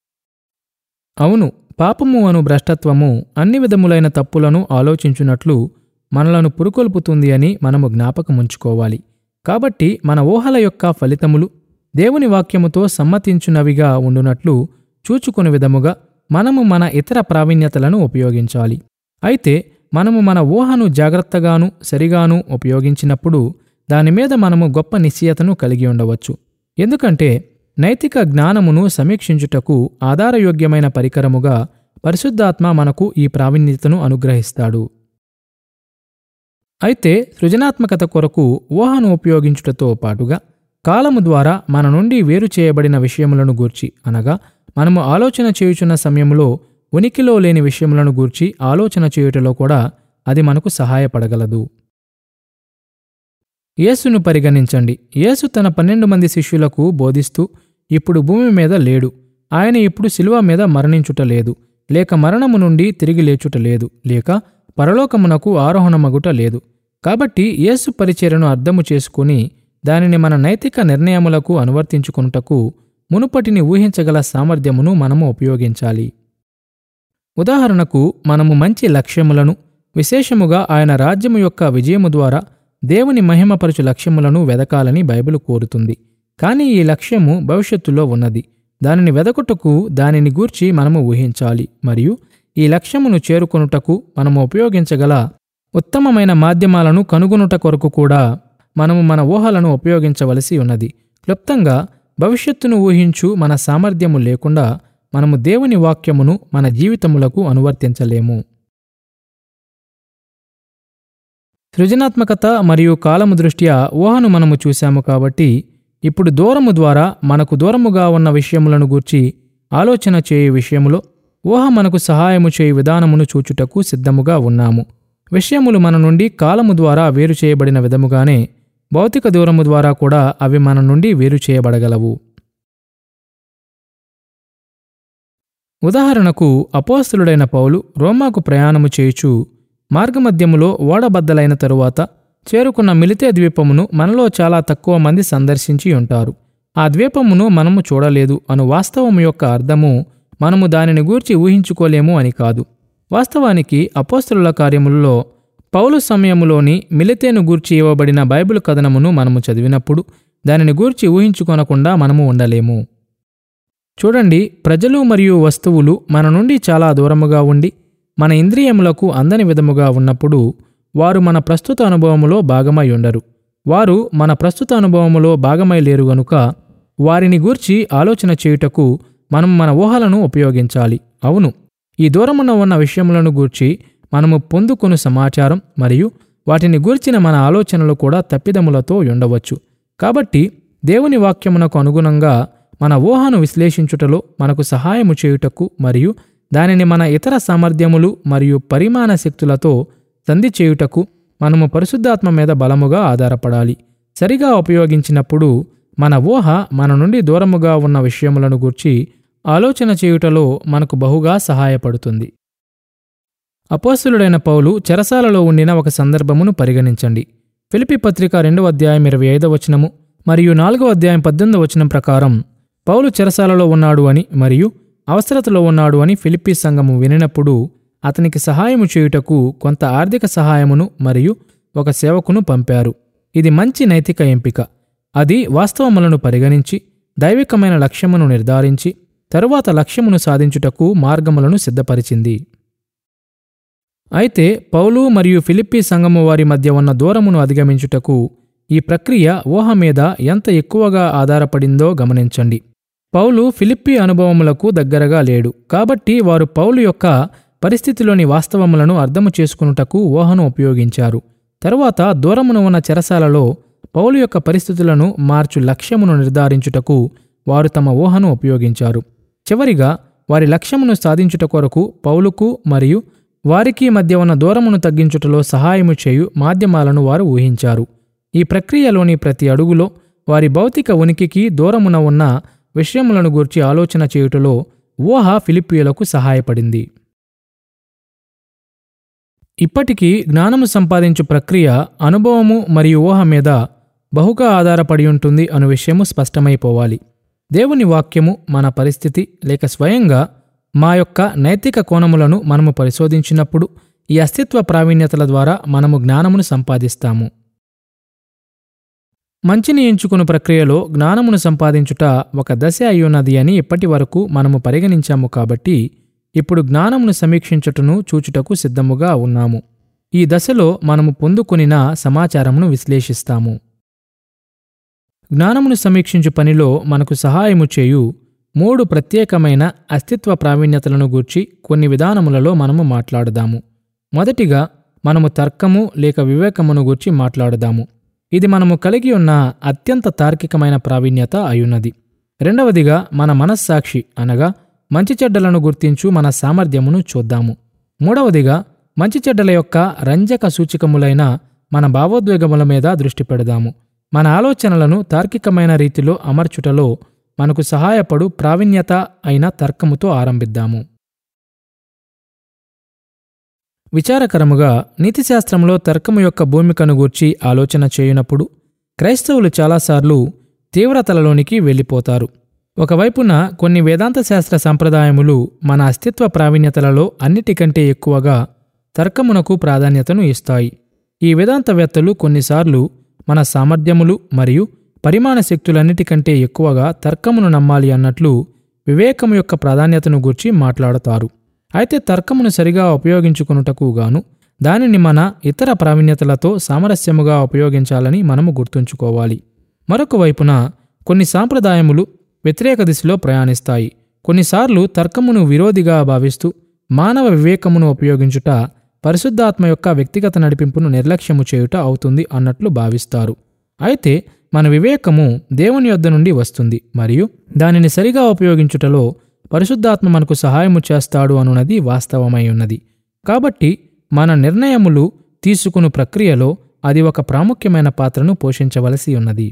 అవును పాపము అను భ్రష్టత్వము అన్ని విధములైన తప్పులను ఆలోచించున్నట్లు మనలను పురుకొల్పుతుంది అని మనము జ్ఞాపకముంచుకోవాలి కాబట్టి మన ఊహల యొక్క ఫలితములు దేవుని వాక్యముతో సమ్మతించునవిగా ఉండునట్లు చూచుకుని విధముగా మనము మన ఇతర ప్రావీణ్యతలను ఉపయోగించాలి అయితే మనము మన ఊహను జాగ్రత్తగాను సరిగాను ఉపయోగించినప్పుడు దానిమీద మనము గొప్ప నిశ్చయతను కలిగి ఉండవచ్చు ఎందుకంటే నైతిక జ్ఞానమును సమీక్షించుటకు ఆధారయోగ్యమైన పరికరముగా పరిశుద్ధాత్మ మనకు ఈ ప్రావీణ్యతను అనుగ్రహిస్తాడు అయితే సృజనాత్మకత కొరకు ఊహను ఉపయోగించుటతో పాటుగా కాలము ద్వారా మన నుండి వేరు చేయబడిన విషయములను గూర్చి అనగా మనము ఆలోచన చేయుచున్న సమయంలో ఉనికిలో లేని విషయములను గూర్చి ఆలోచన చేయుటలో కూడా అది మనకు సహాయపడగలదు యేసును పరిగణించండి యేసు తన పన్నెండు మంది శిష్యులకు బోధిస్తూ ఇప్పుడు భూమి మీద లేడు ఆయన ఇప్పుడు శిలువ మీద మరణించుట లేదు లేక మరణము నుండి తిరిగి లేచుట లేదు లేక పరలోకమునకు ఆరోహణమగుట లేదు కాబట్టి యేసు పరిచర్యను అర్థము చేసుకుని దానిని మన నైతిక నిర్ణయములకు అనువర్తించుకొనుటకు మునుపటిని ఊహించగల సామర్థ్యమును మనము ఉపయోగించాలి ఉదాహరణకు మనము మంచి లక్ష్యములను విశేషముగా ఆయన రాజ్యము యొక్క విజయము ద్వారా దేవుని మహిమపరచు లక్ష్యములను వెదకాలని బైబిల్ కోరుతుంది కానీ ఈ లక్ష్యము భవిష్యత్తులో ఉన్నది దానిని వెదకుటకు దానిని గూర్చి మనము ఊహించాలి మరియు ఈ లక్ష్యమును చేరుకొనుటకు మనము ఉపయోగించగల ఉత్తమమైన మాధ్యమాలను కనుగొనుట కొరకు కూడా మనము మన ఊహలను ఉపయోగించవలసి ఉన్నది క్లుప్తంగా భవిష్యత్తును ఊహించు మన సామర్థ్యము లేకుండా మనము దేవుని వాక్యమును మన జీవితములకు అనువర్తించలేము సృజనాత్మకత మరియు కాలము దృష్ట్యా ఊహను మనము చూశాము కాబట్టి ఇప్పుడు దూరము ద్వారా మనకు దూరముగా ఉన్న విషయములను గూర్చి ఆలోచన చేయు విషయములో ఊహ మనకు సహాయము చేయు విధానమును చూచుటకు సిద్ధముగా ఉన్నాము విషయములు మన నుండి కాలము ద్వారా వేరు చేయబడిన విధముగానే భౌతిక దూరము ద్వారా కూడా అవి మన నుండి వేరు చేయబడగలవు ఉదాహరణకు అపోస్తులుడైన పౌలు రోమాకు ప్రయాణము చేయుచు మార్గమధ్యములో ఓడబద్దలైన తరువాత చేరుకున్న మిలితే ద్వీపమును మనలో చాలా తక్కువ మంది సందర్శించి ఉంటారు ఆ ద్వీపమును మనము చూడలేదు అను వాస్తవము యొక్క అర్థము మనము దానిని గూర్చి ఊహించుకోలేము అని కాదు వాస్తవానికి అపోస్తుల కార్యములలో పౌలు సమయములోని మిలితేను గూర్చి ఇవ్వబడిన బైబిల్ కథనమును మనము చదివినప్పుడు దానిని గూర్చి ఊహించుకొనకుండా మనము ఉండలేము చూడండి ప్రజలు మరియు వస్తువులు మన నుండి చాలా దూరముగా ఉండి మన ఇంద్రియములకు అందని విధముగా ఉన్నప్పుడు వారు మన ప్రస్తుత అనుభవములో భాగమై ఉండరు వారు మన ప్రస్తుత అనుభవములో భాగమై లేరు గనుక వారిని గూర్చి ఆలోచన చేయుటకు మనం మన ఊహలను ఉపయోగించాలి అవును ఈ దూరమున ఉన్న విషయములను గూర్చి మనము పొందుకొను సమాచారం మరియు వాటిని గూర్చిన మన ఆలోచనలు కూడా తప్పిదములతో ఉండవచ్చు కాబట్టి దేవుని వాక్యమునకు అనుగుణంగా మన ఊహను విశ్లేషించుటలో మనకు సహాయము చేయుటకు మరియు దానిని మన ఇతర సామర్థ్యములు మరియు పరిమాణ శక్తులతో సంధి చేయుటకు మనము పరిశుద్ధాత్మ మీద బలముగా ఆధారపడాలి సరిగా ఉపయోగించినప్పుడు మన ఊహ మన నుండి దూరముగా ఉన్న విషయములను గూర్చి ఆలోచన చేయుటలో మనకు బహుగా సహాయపడుతుంది అపోస్తులుడైన పౌలు చెరసాలలో ఉండిన ఒక సందర్భమును పరిగణించండి ఫిలిపి పత్రిక రెండవ అధ్యాయం ఇరవై ఐదవ వచనము మరియు నాలుగవ అధ్యాయం పద్దెనిమిదవ వచనం ప్రకారం పౌలు చెరసాలలో ఉన్నాడు అని మరియు అవసరతలో ఉన్నాడు అని ఫిలిప్పీ సంఘము వినినప్పుడు అతనికి సహాయము చేయుటకు కొంత ఆర్థిక సహాయమును మరియు ఒక సేవకును పంపారు ఇది మంచి నైతిక ఎంపిక అది వాస్తవములను పరిగణించి దైవికమైన లక్ష్యమును నిర్ధారించి తరువాత లక్ష్యమును సాధించుటకు మార్గములను సిద్ధపరిచింది అయితే పౌలు మరియు ఫిలిప్పీ సంఘము వారి మధ్య ఉన్న దూరమును అధిగమించుటకు ఈ ప్రక్రియ ఊహ మీద ఎంత ఎక్కువగా ఆధారపడిందో గమనించండి పౌలు ఫిలిప్పీ అనుభవములకు దగ్గరగా లేడు కాబట్టి వారు పౌలు యొక్క పరిస్థితిలోని వాస్తవములను అర్థము చేసుకునుటకు ఊహను ఉపయోగించారు తరువాత దూరమున ఉన్న చెరసాలలో పౌలు యొక్క పరిస్థితులను మార్చు లక్ష్యమును నిర్ధారించుటకు వారు తమ ఊహను ఉపయోగించారు చివరిగా వారి లక్ష్యమును సాధించుట కొరకు పౌలుకు మరియు వారికి మధ్య ఉన్న దూరమును తగ్గించుటలో సహాయము చేయు మాధ్యమాలను వారు ఊహించారు ఈ ప్రక్రియలోని ప్రతి అడుగులో వారి భౌతిక ఉనికికి దూరమున ఉన్న విషయములను గూర్చి ఆలోచన చేయుటలో ఊహ ఫిలిపియులకు సహాయపడింది ఇప్పటికీ జ్ఞానము సంపాదించు ప్రక్రియ అనుభవము మరియు ఊహ మీద బహుగా ఆధారపడి ఉంటుంది అను విషయము స్పష్టమైపోవాలి దేవుని వాక్యము మన పరిస్థితి లేక స్వయంగా మా యొక్క నైతిక కోణములను మనము పరిశోధించినప్పుడు ఈ అస్తిత్వ ప్రావీణ్యతల ద్వారా మనము జ్ఞానమును సంపాదిస్తాము మంచిని ఎంచుకుని ప్రక్రియలో జ్ఞానమును సంపాదించుట ఒక దశ అయ్యున్నది అని ఇప్పటి వరకు మనము పరిగణించాము కాబట్టి ఇప్పుడు జ్ఞానమును సమీక్షించుటను చూచుటకు సిద్ధముగా ఉన్నాము ఈ దశలో మనము పొందుకొనిన సమాచారమును విశ్లేషిస్తాము జ్ఞానమును సమీక్షించు పనిలో మనకు సహాయము చేయు మూడు ప్రత్యేకమైన అస్తిత్వ ప్రావీణ్యతలను గూర్చి కొన్ని విధానములలో మనము మాట్లాడుదాము మొదటిగా మనము తర్కము లేక వివేకమును గూర్చి మాట్లాడుదాము ఇది మనము కలిగి ఉన్న అత్యంత తార్కికమైన ప్రావీణ్యత అయున్నది రెండవదిగా మన మనస్సాక్షి అనగా మంచి చెడ్డలను గుర్తించు మన సామర్థ్యమును చూద్దాము మూడవదిగా మంచి చెడ్డల యొక్క రంజక సూచికములైన మన భావోద్వేగముల మీద దృష్టి పెడదాము మన ఆలోచనలను తార్కికమైన రీతిలో అమర్చుటలో మనకు సహాయపడు ప్రావీణ్యత అయిన తర్కముతో ఆరంభిద్దాము విచారకరముగా నీతిశాస్త్రంలో తర్కము యొక్క భూమికను గూర్చి ఆలోచన చేయునప్పుడు క్రైస్తవులు చాలాసార్లు తీవ్రతలలోనికి వెళ్ళిపోతారు ఒకవైపున కొన్ని వేదాంత శాస్త్ర సంప్రదాయములు మన అస్తిత్వ ప్రావీణ్యతలలో అన్నిటికంటే ఎక్కువగా తర్కమునకు ప్రాధాన్యతను ఇస్తాయి ఈ వేదాంతవేత్తలు కొన్నిసార్లు మన సామర్థ్యములు మరియు పరిమాణ శక్తులన్నిటికంటే ఎక్కువగా తర్కమును నమ్మాలి అన్నట్లు వివేకము యొక్క ప్రాధాన్యతను గూర్చి మాట్లాడతారు అయితే తర్కమును సరిగా ఉపయోగించుకునుటకు గాను దానిని మన ఇతర ప్రావీణ్యతలతో సామరస్యముగా ఉపయోగించాలని మనము గుర్తుంచుకోవాలి మరొక వైపున కొన్ని సాంప్రదాయములు వ్యతిరేక దిశలో ప్రయాణిస్తాయి కొన్నిసార్లు తర్కమును విరోధిగా భావిస్తూ మానవ వివేకమును ఉపయోగించుట పరిశుద్ధాత్మ యొక్క వ్యక్తిగత నడిపింపును నిర్లక్ష్యము చేయుట అవుతుంది అన్నట్లు భావిస్తారు అయితే మన వివేకము దేవుని యొద్ద నుండి వస్తుంది మరియు దానిని సరిగా ఉపయోగించుటలో పరిశుద్ధాత్మ మనకు సహాయము చేస్తాడు అనున్నది వాస్తవమై ఉన్నది కాబట్టి మన నిర్ణయములు తీసుకుని ప్రక్రియలో అది ఒక ప్రాముఖ్యమైన పాత్రను పోషించవలసి ఉన్నది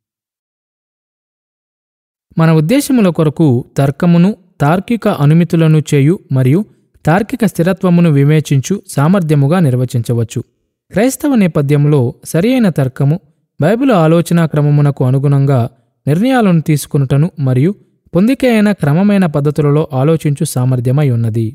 మన ఉద్దేశముల కొరకు తర్కమును తార్కిక అనుమితులను చేయు మరియు తార్కిక స్థిరత్వమును వివేచించు సామర్థ్యముగా నిర్వచించవచ్చు క్రైస్తవ నేపథ్యంలో సరియైన తర్కము బైబిల్ ఆలోచనా క్రమమునకు అనుగుణంగా నిర్ణయాలను తీసుకునుటను మరియు పొందికే అయిన క్రమమైన పద్ధతులలో ఆలోచించు సామర్థ్యమై ఉన్నది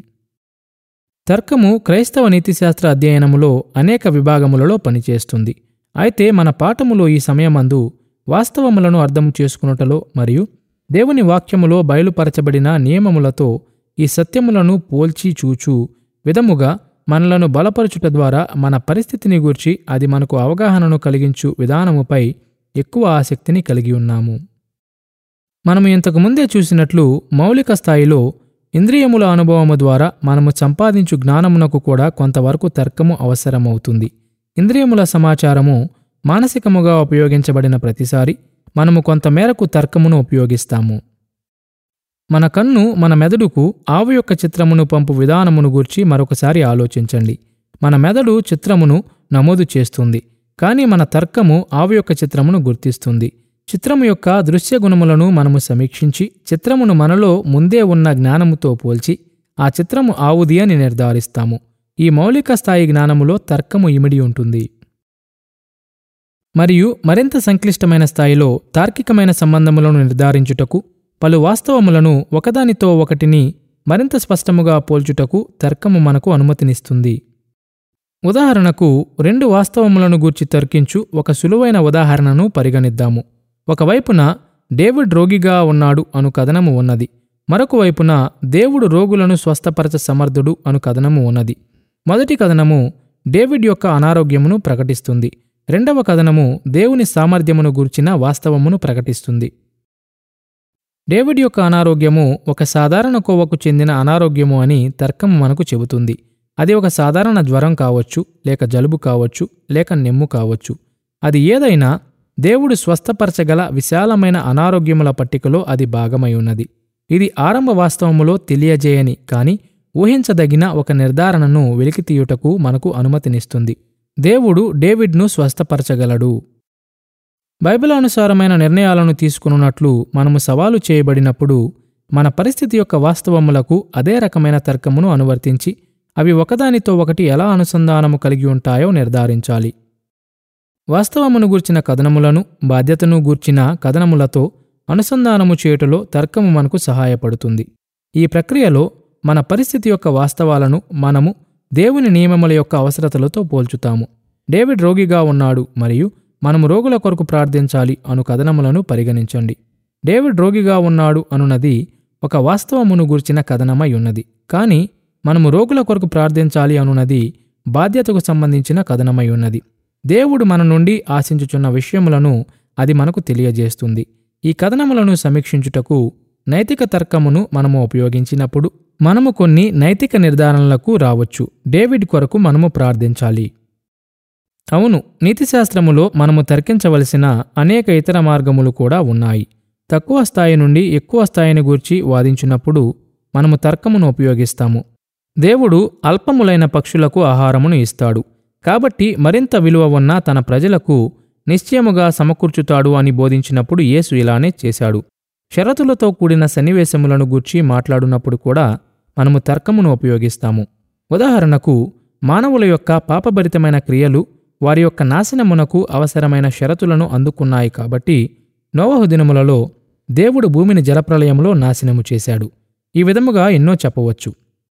తర్కము క్రైస్తవ నీతిశాస్త్ర అధ్యయనములో అనేక విభాగములలో పనిచేస్తుంది అయితే మన పాఠములో ఈ సమయమందు వాస్తవములను అర్థం చేసుకునుటలో మరియు దేవుని వాక్యములో బయలుపరచబడిన నియమములతో ఈ సత్యములను పోల్చి చూచు విధముగా మనలను బలపరచుట ద్వారా మన పరిస్థితిని గూర్చి అది మనకు అవగాహనను కలిగించు విధానముపై ఎక్కువ ఆసక్తిని కలిగి ఉన్నాము మనము ఇంతకు ముందే చూసినట్లు మౌలిక స్థాయిలో ఇంద్రియముల అనుభవము ద్వారా మనము సంపాదించు జ్ఞానమునకు కూడా కొంతవరకు తర్కము అవసరమవుతుంది ఇంద్రియముల సమాచారము మానసికముగా ఉపయోగించబడిన ప్రతిసారి మనము కొంతమేరకు తర్కమును ఉపయోగిస్తాము మన కన్ను మన మెదడుకు ఆవు యొక్క చిత్రమును పంపు విధానమును గూర్చి మరొకసారి ఆలోచించండి మన మెదడు చిత్రమును నమోదు చేస్తుంది కానీ మన తర్కము ఆవు యొక్క చిత్రమును గుర్తిస్తుంది చిత్రము యొక్క దృశ్య గుణములను మనము సమీక్షించి చిత్రమును మనలో ముందే ఉన్న జ్ఞానముతో పోల్చి ఆ చిత్రము ఆవుది అని నిర్ధారిస్తాము ఈ మౌలిక స్థాయి జ్ఞానములో తర్కము ఇమిడి ఉంటుంది మరియు మరింత సంక్లిష్టమైన స్థాయిలో తార్కికమైన సంబంధములను నిర్ధారించుటకు పలు వాస్తవములను ఒకదానితో ఒకటిని మరింత స్పష్టముగా పోల్చుటకు తర్కము మనకు అనుమతినిస్తుంది ఉదాహరణకు రెండు వాస్తవములను గూర్చి తర్కించు ఒక సులువైన ఉదాహరణను పరిగణిద్దాము ఒకవైపున డేవిడ్ రోగిగా ఉన్నాడు అను కథనము ఉన్నది మరొక వైపున దేవుడు రోగులను స్వస్థపరచ సమర్థుడు అను కథనము ఉన్నది మొదటి కథనము డేవిడ్ యొక్క అనారోగ్యమును ప్రకటిస్తుంది రెండవ కథనము దేవుని సామర్థ్యమును గూర్చిన వాస్తవమును ప్రకటిస్తుంది డేవిడ్ యొక్క అనారోగ్యము ఒక సాధారణ కోవకు చెందిన అనారోగ్యము అని తర్కము మనకు చెబుతుంది అది ఒక సాధారణ జ్వరం కావచ్చు లేక జలుబు కావచ్చు లేక నెమ్ము కావచ్చు అది ఏదైనా దేవుడు స్వస్థపరచగల విశాలమైన అనారోగ్యముల పట్టికలో అది భాగమై ఉన్నది ఇది ఆరంభ వాస్తవములో తెలియజేయని కాని ఊహించదగిన ఒక నిర్ధారణను వెలికితీయుటకు మనకు అనుమతినిస్తుంది దేవుడు డేవిడ్ను స్వస్థపరచగలడు బైబిల్ అనుసారమైన నిర్ణయాలను తీసుకున్నట్లు మనము సవాలు చేయబడినప్పుడు మన పరిస్థితి యొక్క వాస్తవములకు అదే రకమైన తర్కమును అనువర్తించి అవి ఒకదానితో ఒకటి ఎలా అనుసంధానము కలిగి ఉంటాయో నిర్ధారించాలి వాస్తవమును గూర్చిన కథనములను బాధ్యతను గూర్చిన కథనములతో అనుసంధానము చేయుటలో తర్కము మనకు సహాయపడుతుంది ఈ ప్రక్రియలో మన పరిస్థితి యొక్క వాస్తవాలను మనము దేవుని నియమముల యొక్క అవసరతలతో పోల్చుతాము డేవిడ్ రోగిగా ఉన్నాడు మరియు మనము రోగుల కొరకు ప్రార్థించాలి అను కథనములను పరిగణించండి డేవిడ్ రోగిగా ఉన్నాడు అనున్నది ఒక వాస్తవమును గుర్చిన కథనమై ఉన్నది కానీ మనము రోగుల కొరకు ప్రార్థించాలి అనున్నది బాధ్యతకు సంబంధించిన కథనమై ఉన్నది దేవుడు మన నుండి ఆశించుచున్న విషయములను అది మనకు తెలియజేస్తుంది ఈ కథనములను సమీక్షించుటకు నైతిక తర్కమును మనము ఉపయోగించినప్పుడు మనము కొన్ని నైతిక నిర్ధారణలకు రావచ్చు డేవిడ్ కొరకు మనము ప్రార్థించాలి అవును నీతిశాస్త్రములో మనము తర్కించవలసిన అనేక ఇతర మార్గములు కూడా ఉన్నాయి తక్కువ స్థాయి నుండి ఎక్కువ స్థాయిని గూర్చి వాదించినప్పుడు మనము తర్కమును ఉపయోగిస్తాము దేవుడు అల్పములైన పక్షులకు ఆహారమును ఇస్తాడు కాబట్టి మరింత విలువ ఉన్న తన ప్రజలకు నిశ్చయముగా సమకూర్చుతాడు అని బోధించినప్పుడు యేసు ఇలానే చేశాడు షరతులతో కూడిన సన్నివేశములను గూర్చి మాట్లాడునప్పుడు కూడా మనము తర్కమును ఉపయోగిస్తాము ఉదాహరణకు మానవుల యొక్క పాపభరితమైన క్రియలు వారి యొక్క నాశనమునకు అవసరమైన షరతులను అందుకున్నాయి కాబట్టి నోవహు దినములలో దేవుడు భూమిని జలప్రలయంలో నాశనము చేశాడు ఈ విధముగా ఎన్నో చెప్పవచ్చు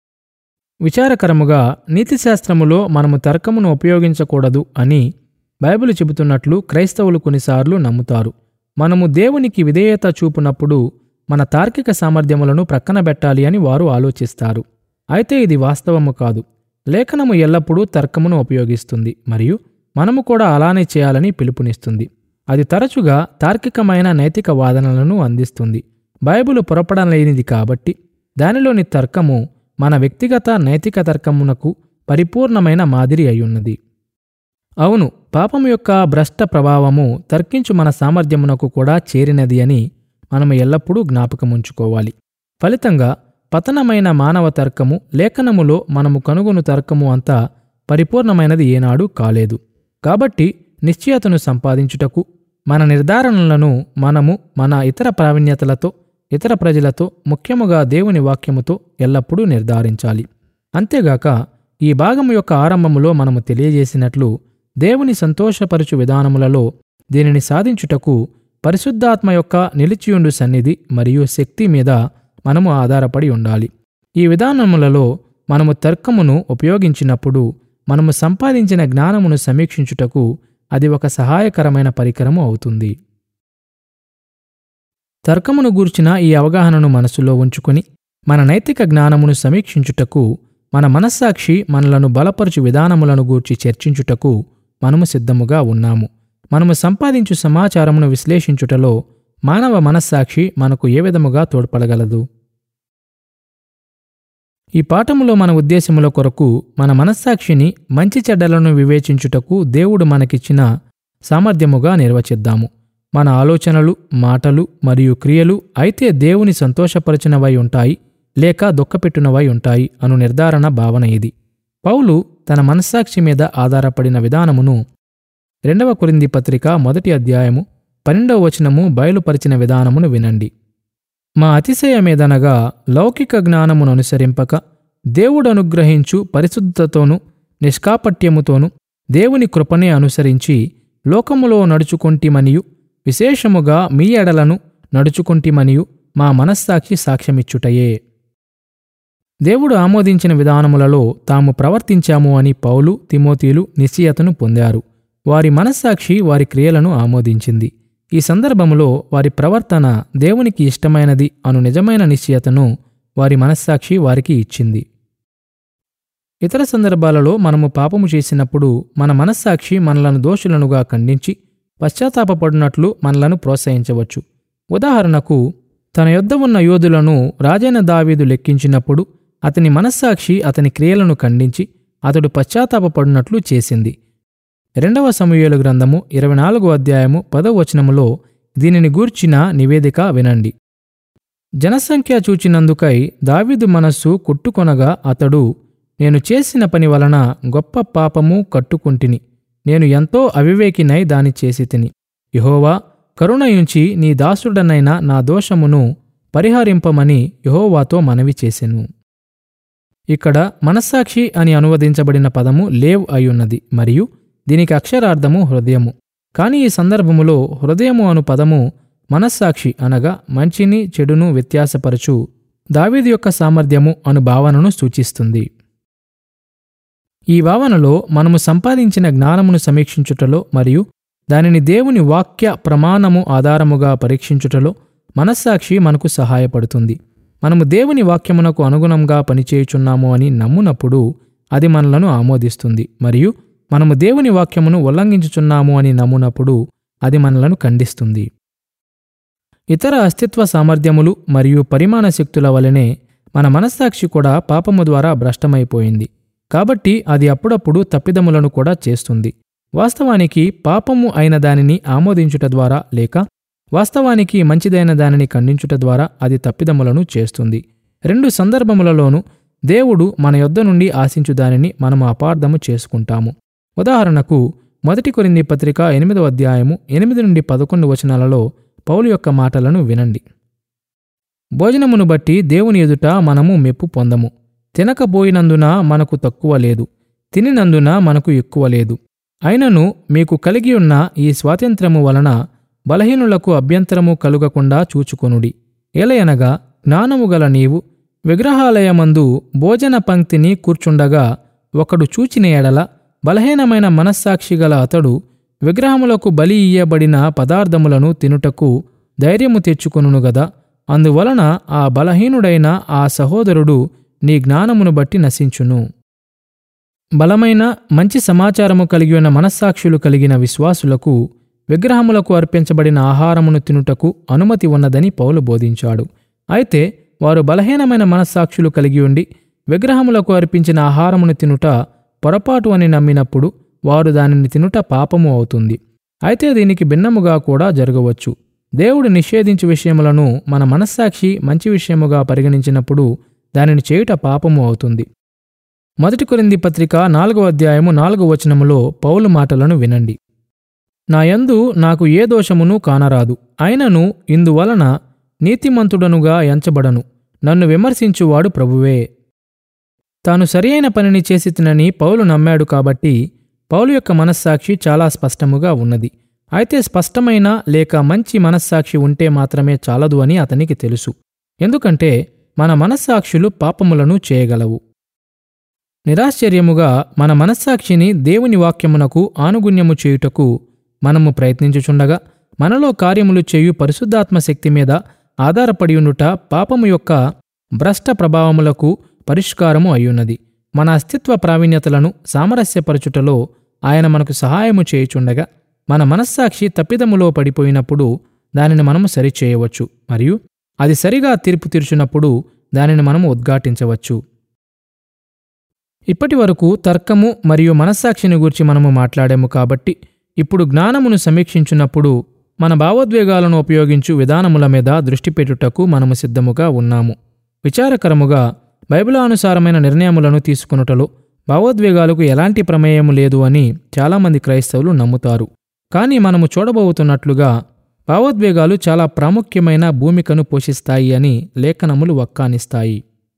విచారకరముగా నీతిశాస్త్రములో మనము తర్కమును ఉపయోగించకూడదు అని బైబిల్ చెబుతున్నట్లు క్రైస్తవులు కొన్నిసార్లు నమ్ముతారు మనము దేవునికి విధేయత చూపునప్పుడు మన తార్కిక సామర్థ్యములను ప్రక్కన పెట్టాలి అని వారు ఆలోచిస్తారు అయితే ఇది వాస్తవము కాదు లేఖనము ఎల్లప్పుడూ తర్కమును ఉపయోగిస్తుంది మరియు మనము కూడా అలానే చేయాలని పిలుపునిస్తుంది అది తరచుగా తార్కికమైన నైతిక వాదనలను అందిస్తుంది బైబిల్ పొరపడలేనిది కాబట్టి దానిలోని తర్కము మన వ్యక్తిగత నైతిక తర్కమునకు పరిపూర్ణమైన మాదిరి అయ్యున్నది అవును పాపం యొక్క భ్రష్ట ప్రభావము తర్కించు మన సామర్థ్యమునకు కూడా చేరినది అని మనము ఎల్లప్పుడూ జ్ఞాపకముంచుకోవాలి ఫలితంగా పతనమైన మానవ తర్కము లేఖనములో మనము కనుగొను తర్కము అంతా పరిపూర్ణమైనది ఏనాడు కాలేదు కాబట్టి నిశ్చయతను సంపాదించుటకు మన నిర్ధారణలను మనము మన ఇతర ప్రావీణ్యతలతో ఇతర ప్రజలతో ముఖ్యముగా దేవుని వాక్యముతో ఎల్లప్పుడూ నిర్ధారించాలి అంతేగాక ఈ భాగము యొక్క ఆరంభములో మనము తెలియజేసినట్లు దేవుని సంతోషపరచు విధానములలో దీనిని సాధించుటకు పరిశుద్ధాత్మ యొక్క నిలిచియుండు సన్నిధి మరియు శక్తి మీద మనము ఆధారపడి ఉండాలి ఈ విధానములలో మనము తర్కమును ఉపయోగించినప్పుడు మనము సంపాదించిన జ్ఞానమును సమీక్షించుటకు అది ఒక సహాయకరమైన పరికరము అవుతుంది తర్కమును గూర్చిన ఈ అవగాహనను మనసులో ఉంచుకొని మన నైతిక జ్ఞానమును సమీక్షించుటకు మన మనస్సాక్షి మనలను బలపరచు విధానములను గూర్చి చర్చించుటకు మనము సిద్ధముగా ఉన్నాము మనము సంపాదించు సమాచారమును విశ్లేషించుటలో మానవ మనస్సాక్షి మనకు ఏ విధముగా తోడ్పడగలదు ఈ పాఠములో మన ఉద్దేశముల కొరకు మన మనస్సాక్షిని మంచి చెడ్డలను వివేచించుటకు దేవుడు మనకిచ్చిన సామర్థ్యముగా నిర్వచిద్దాము మన ఆలోచనలు మాటలు మరియు క్రియలు అయితే దేవుని సంతోషపరచినవై ఉంటాయి లేక దుఃఖపెట్టినవై ఉంటాయి అను నిర్ధారణ భావన ఇది పౌలు తన మనస్సాక్షి మీద ఆధారపడిన విధానమును రెండవ కొరింది పత్రిక మొదటి అధ్యాయము పన్నెండవ వచనము బయలుపరిచిన విధానమును వినండి మా అతిశయమేదనగా లౌకిక జ్ఞానమును అనుసరింపక దేవుడు అనుగ్రహించు పరిశుద్ధతతోనూ నిష్కాపట్యముతోనూ దేవుని కృపనే అనుసరించి లోకములో నడుచుకొంటిమనియు విశేషముగా మీ ఎడలను నడుచుకొంటిమనియు మా మనస్సాక్షి సాక్ష్యమిచ్చుటయే దేవుడు ఆమోదించిన విధానములలో తాము ప్రవర్తించాము అని పౌలు తిమోతీలు నిశ్చయతను పొందారు వారి మనస్సాక్షి వారి క్రియలను ఆమోదించింది ఈ సందర్భములో వారి ప్రవర్తన దేవునికి ఇష్టమైనది అను నిజమైన నిశ్చయతను వారి మనస్సాక్షి వారికి ఇచ్చింది ఇతర సందర్భాలలో మనము పాపము చేసినప్పుడు మన మనస్సాక్షి మనలను దోషులనుగా ఖండించి పశ్చాత్తాపపడినట్లు మనలను ప్రోత్సహించవచ్చు ఉదాహరణకు తన యొద్ద ఉన్న యోధులను రాజైన దావీదు లెక్కించినప్పుడు అతని మనస్సాక్షి అతని క్రియలను ఖండించి అతడు పశ్చాత్తాపపడినట్లు చేసింది రెండవ సమూయేలు గ్రంథము ఇరవై నాలుగో అధ్యాయము పదవ వచనములో దీనిని గూర్చిన నివేదిక వినండి జనసంఖ్య చూచినందుకై దావీదు మనస్సు కుట్టుకొనగా అతడు నేను చేసిన పని వలన గొప్ప పాపము కట్టుకుంటిని నేను ఎంతో అవివేకినై దాని చేసి తిని యహోవా కరుణయుంచి నీ దాసుడనైన నా దోషమును పరిహరింపమని యహోవాతో మనవి చేసెను ఇక్కడ మనస్సాక్షి అని అనువదించబడిన పదము లేవ్ అయ్యున్నది మరియు దీనికి అక్షరార్థము హృదయము కానీ ఈ సందర్భములో హృదయము అను పదము మనస్సాక్షి అనగా మంచిని చెడును వ్యత్యాసపరచు దావీదు యొక్క సామర్థ్యము అను భావనను సూచిస్తుంది ఈ భావనలో మనము సంపాదించిన జ్ఞానమును సమీక్షించుటలో మరియు దానిని దేవుని వాక్య ప్రమాణము ఆధారముగా పరీక్షించుటలో మనస్సాక్షి మనకు సహాయపడుతుంది మనము దేవుని వాక్యమునకు అనుగుణంగా పనిచేయుచున్నాము అని నమ్మునప్పుడు అది మనలను ఆమోదిస్తుంది మరియు మనము దేవుని వాక్యమును ఉల్లంఘించుచున్నాము అని నమ్మునప్పుడు అది మనలను ఖండిస్తుంది ఇతర అస్తిత్వ సామర్థ్యములు మరియు పరిమాణ శక్తుల వలనే మన మనస్సాక్షి కూడా పాపము ద్వారా భ్రష్టమైపోయింది కాబట్టి అది అప్పుడప్పుడు తప్పిదములను కూడా చేస్తుంది వాస్తవానికి పాపము అయిన దానిని ఆమోదించుట ద్వారా లేక వాస్తవానికి మంచిదైన దానిని ఖండించుట ద్వారా అది తప్పిదములను చేస్తుంది రెండు సందర్భములలోనూ దేవుడు మన యొద్ద నుండి ఆశించు దానిని మనము అపార్థము చేసుకుంటాము ఉదాహరణకు మొదటి కొరింది పత్రిక ఎనిమిదవ అధ్యాయము ఎనిమిది నుండి పదకొండు వచనాలలో పౌలు యొక్క మాటలను వినండి భోజనమును బట్టి దేవుని ఎదుట మనము మెప్పు పొందము తినకబోయినందున మనకు తక్కువ లేదు తినినందున మనకు ఎక్కువ లేదు అయినను మీకు కలిగి ఉన్న ఈ స్వాతంత్ర్యము వలన బలహీనులకు అభ్యంతరము కలుగకుండా చూచుకొనుడి ఎలయనగా జ్ఞానము గల నీవు విగ్రహాలయమందు భోజన పంక్తిని కూర్చుండగా ఒకడు చూచిన ఎడల బలహీనమైన మనస్సాక్షి గల అతడు విగ్రహములకు బలి ఇయ్యబడిన పదార్థములను తినుటకు ధైర్యము తెచ్చుకొనును గదా అందువలన ఆ బలహీనుడైన ఆ సహోదరుడు నీ జ్ఞానమును బట్టి నశించును బలమైన మంచి సమాచారము కలిగి ఉన్న మనస్సాక్షులు కలిగిన విశ్వాసులకు విగ్రహములకు అర్పించబడిన ఆహారమును తినుటకు అనుమతి ఉన్నదని పౌలు బోధించాడు అయితే వారు బలహీనమైన మనస్సాక్షులు కలిగి ఉండి విగ్రహములకు అర్పించిన ఆహారమును తినుట పొరపాటు అని నమ్మినప్పుడు వారు దానిని తినుట పాపము అవుతుంది అయితే దీనికి భిన్నముగా కూడా జరగవచ్చు దేవుడు నిషేధించు విషయములను మన మనస్సాక్షి మంచి విషయముగా పరిగణించినప్పుడు దానిని చేయుట పాపము అవుతుంది మొదటి కొరింది పత్రిక నాలుగవ అధ్యాయము నాలుగవ వచనములో పౌలు మాటలను వినండి నాయందు నాకు ఏ దోషమును కానరాదు అయినను ఇందువలన నీతిమంతుడనుగా ఎంచబడను నన్ను విమర్శించువాడు ప్రభువే తాను సరియైన పనిని చేసి తినని పౌలు నమ్మాడు కాబట్టి పౌలు యొక్క మనస్సాక్షి చాలా స్పష్టముగా ఉన్నది అయితే స్పష్టమైన లేక మంచి మనస్సాక్షి ఉంటే మాత్రమే చాలదు అని అతనికి తెలుసు ఎందుకంటే మన మనస్సాక్షులు పాపములను చేయగలవు నిరాశ్చర్యముగా మన మనస్సాక్షిని దేవుని వాక్యమునకు ఆనుగుణ్యము చేయుటకు మనము ప్రయత్నించుచుండగా మనలో కార్యములు చేయు పరిశుద్ధాత్మ శక్తి మీద ఆధారపడి ఉండుట పాపము యొక్క భ్రష్ట ప్రభావములకు పరిష్కారము అయ్యున్నది మన అస్తిత్వ ప్రావీణ్యతలను సామరస్యపరచుటలో ఆయన మనకు సహాయము చేయుచుండగా మన మనస్సాక్షి తప్పిదములో పడిపోయినప్పుడు దానిని మనము సరిచేయవచ్చు మరియు అది సరిగా తీర్పు తీర్చునప్పుడు దానిని మనము ఉద్ఘాటించవచ్చు ఇప్పటి వరకు తర్కము మరియు మనస్సాక్షిని గురించి మనము మాట్లాడాము కాబట్టి ఇప్పుడు జ్ఞానమును సమీక్షించున్నప్పుడు మన భావోద్వేగాలను ఉపయోగించు విధానముల మీద దృష్టి పెట్టుటకు మనము సిద్ధముగా ఉన్నాము విచారకరముగా బైబిలానుసారమైన నిర్ణయములను తీసుకునుటలో భావోద్వేగాలకు ఎలాంటి ప్రమేయము లేదు అని చాలామంది క్రైస్తవులు నమ్ముతారు కానీ మనము చూడబోతున్నట్లుగా భావోద్వేగాలు చాలా ప్రాముఖ్యమైన భూమికను పోషిస్తాయి అని లేఖనములు వక్కానిస్తాయి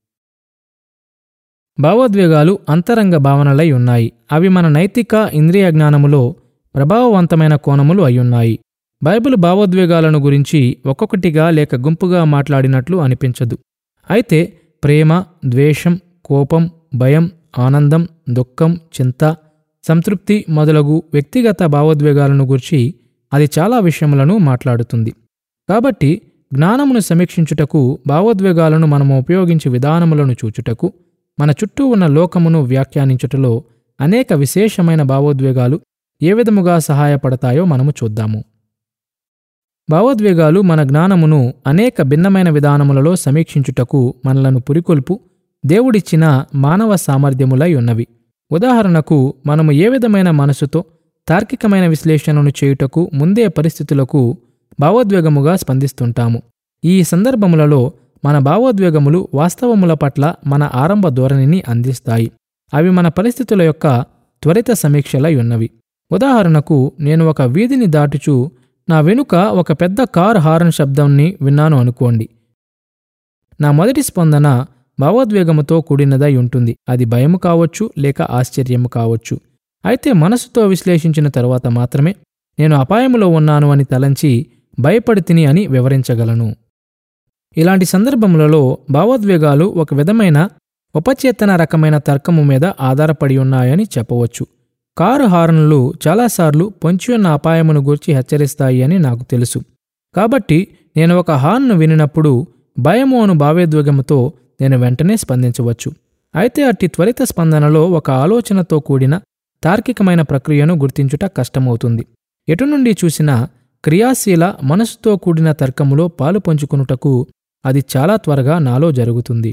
భావోద్వేగాలు అంతరంగ భావనలై ఉన్నాయి అవి మన నైతిక ఇంద్రియ జ్ఞానములో ప్రభావవంతమైన కోణములు అయ్యున్నాయి బైబిల్ భావోద్వేగాలను గురించి ఒక్కొక్కటిగా లేక గుంపుగా మాట్లాడినట్లు అనిపించదు అయితే ప్రేమ ద్వేషం కోపం భయం ఆనందం దుఃఖం చింత సంతృప్తి మొదలగు వ్యక్తిగత భావోద్వేగాలను గురించి అది చాలా విషయములను మాట్లాడుతుంది కాబట్టి జ్ఞానమును సమీక్షించుటకు భావోద్వేగాలను మనము ఉపయోగించే విధానములను చూచుటకు మన చుట్టూ ఉన్న లోకమును వ్యాఖ్యానించుటలో అనేక విశేషమైన భావోద్వేగాలు ఏ విధముగా సహాయపడతాయో మనము చూద్దాము భావోద్వేగాలు మన జ్ఞానమును అనేక భిన్నమైన విధానములలో సమీక్షించుటకు మనలను పురికొల్పు దేవుడిచ్చిన మానవ సామర్థ్యములై ఉన్నవి ఉదాహరణకు మనము ఏ విధమైన మనసుతో తార్కికమైన విశ్లేషణను చేయుటకు ముందే పరిస్థితులకు భావోద్వేగముగా స్పందిస్తుంటాము ఈ సందర్భములలో మన భావోద్వేగములు వాస్తవముల పట్ల మన ఆరంభ ధోరణిని అందిస్తాయి అవి మన పరిస్థితుల యొక్క త్వరిత సమీక్షలై ఉన్నవి ఉదాహరణకు నేను ఒక వీధిని దాటుచూ నా వెనుక ఒక పెద్ద కార్ హారన్ శబ్దంని విన్నాను అనుకోండి నా మొదటి స్పందన భావోద్వేగముతో కూడినదై ఉంటుంది అది భయము కావచ్చు లేక ఆశ్చర్యము కావచ్చు అయితే మనసుతో విశ్లేషించిన తరువాత మాత్రమే నేను అపాయములో ఉన్నాను అని తలంచి భయపడి తిని అని వివరించగలను ఇలాంటి సందర్భములలో భావోద్వేగాలు ఒక విధమైన ఉపచేతన రకమైన తర్కము మీద ఆధారపడి ఉన్నాయని చెప్పవచ్చు కారు హార్న్లు చాలాసార్లు పొంచియున్న అపాయమును గూర్చి హెచ్చరిస్తాయి అని నాకు తెలుసు కాబట్టి నేను ఒక హార్న్ను వినినప్పుడు భయము అను భావోద్వేగముతో నేను వెంటనే స్పందించవచ్చు అయితే అట్టి త్వరిత స్పందనలో ఒక ఆలోచనతో కూడిన తార్కికమైన ప్రక్రియను గుర్తించుట కష్టమవుతుంది ఎటు నుండి చూసినా క్రియాశీల మనసుతో కూడిన తర్కములో పాలు పంచుకునుటకు అది చాలా త్వరగా నాలో జరుగుతుంది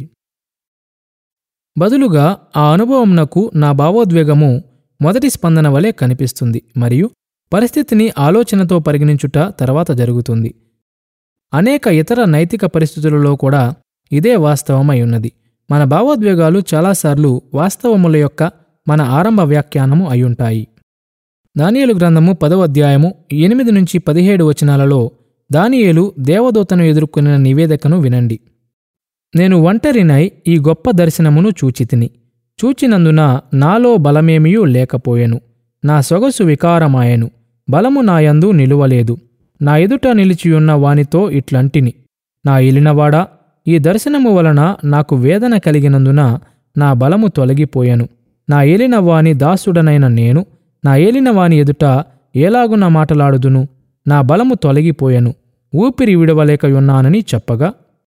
బదులుగా ఆ అనుభవమునకు నా భావోద్వేగము మొదటి స్పందన వలె కనిపిస్తుంది మరియు పరిస్థితిని ఆలోచనతో పరిగణించుట తర్వాత జరుగుతుంది అనేక ఇతర నైతిక పరిస్థితులలో కూడా ఇదే వాస్తవమై ఉన్నది మన భావోద్వేగాలు చాలాసార్లు వాస్తవముల యొక్క మన ఆరంభ వ్యాఖ్యానము అయ్యుంటాయి దానియేలు గ్రంథము పదవ అధ్యాయము ఎనిమిది నుంచి పదిహేడు వచనాలలో దానియేలు దేవదూతను ఎదుర్కొనిన నివేదికను వినండి నేను ఒంటరినై ఈ గొప్ప దర్శనమును చూచితిని చూచినందున నాలో బలమేమియూ లేకపోయెను నా సొగసు వికారమాయెను బలము నాయందు నిలువలేదు నా ఎదుట నిలిచియున్న వానితో ఇట్లంటిని నా ఇలినవాడా ఈ దర్శనము వలన నాకు వేదన కలిగినందున నా బలము తొలగిపోయెను నా ఏలినవాని దాసుడనైన నేను నా ఏలినవాని ఎదుట ఏలాగున మాటలాడుదును నా బలము తొలగిపోయెను ఊపిరి విడవలేకయున్నానని చెప్పగా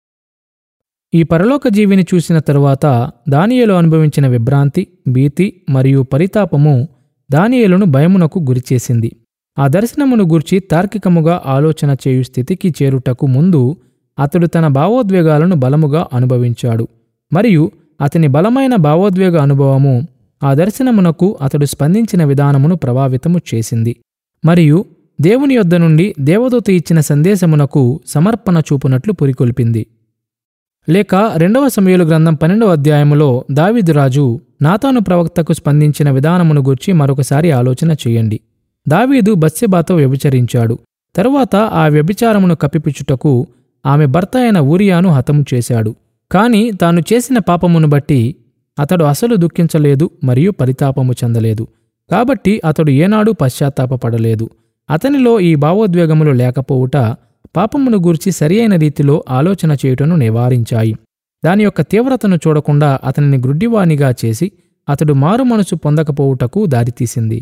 ఈ పరలోక జీవిని చూసిన తరువాత దానియేలు అనుభవించిన విభ్రాంతి భీతి మరియు పరితాపము దానియేలును భయమునకు గురిచేసింది ఆ దర్శనమును గూర్చి తార్కికముగా ఆలోచన చేయు స్థితికి చేరుటకు ముందు అతడు తన భావోద్వేగాలను బలముగా అనుభవించాడు మరియు అతని బలమైన భావోద్వేగ అనుభవము ఆ దర్శనమునకు అతడు స్పందించిన విధానమును ప్రభావితము చేసింది మరియు దేవుని యొద్ద నుండి దేవదూత ఇచ్చిన సందేశమునకు సమర్పణ చూపునట్లు పురికొల్పింది లేక రెండవ సమయలు గ్రంథం పన్నెండవ అధ్యాయములో దావీదురాజు నాతాను ప్రవక్తకు స్పందించిన విధానమును గూర్చి మరొకసారి ఆలోచన చేయండి దావీదు బత్సెబాతో వ్యభిచరించాడు తరువాత ఆ వ్యభిచారమును కప్పిపుచ్చుటకు ఆమె భర్త అయిన ఊరియాను హతము చేశాడు కాని తాను చేసిన పాపమును బట్టి అతడు అసలు దుఃఖించలేదు మరియు పరితాపము చెందలేదు కాబట్టి అతడు ఏనాడూ పశ్చాత్తాపపడలేదు అతనిలో ఈ భావోద్వేగములు లేకపోవుట పాపమును గూర్చి సరియైన రీతిలో ఆలోచన చేయుటను నివారించాయి దాని యొక్క తీవ్రతను చూడకుండా అతనిని గ్రుడ్డివానిగా చేసి అతడు మారు మనసు పొందకపోవుటకు దారితీసింది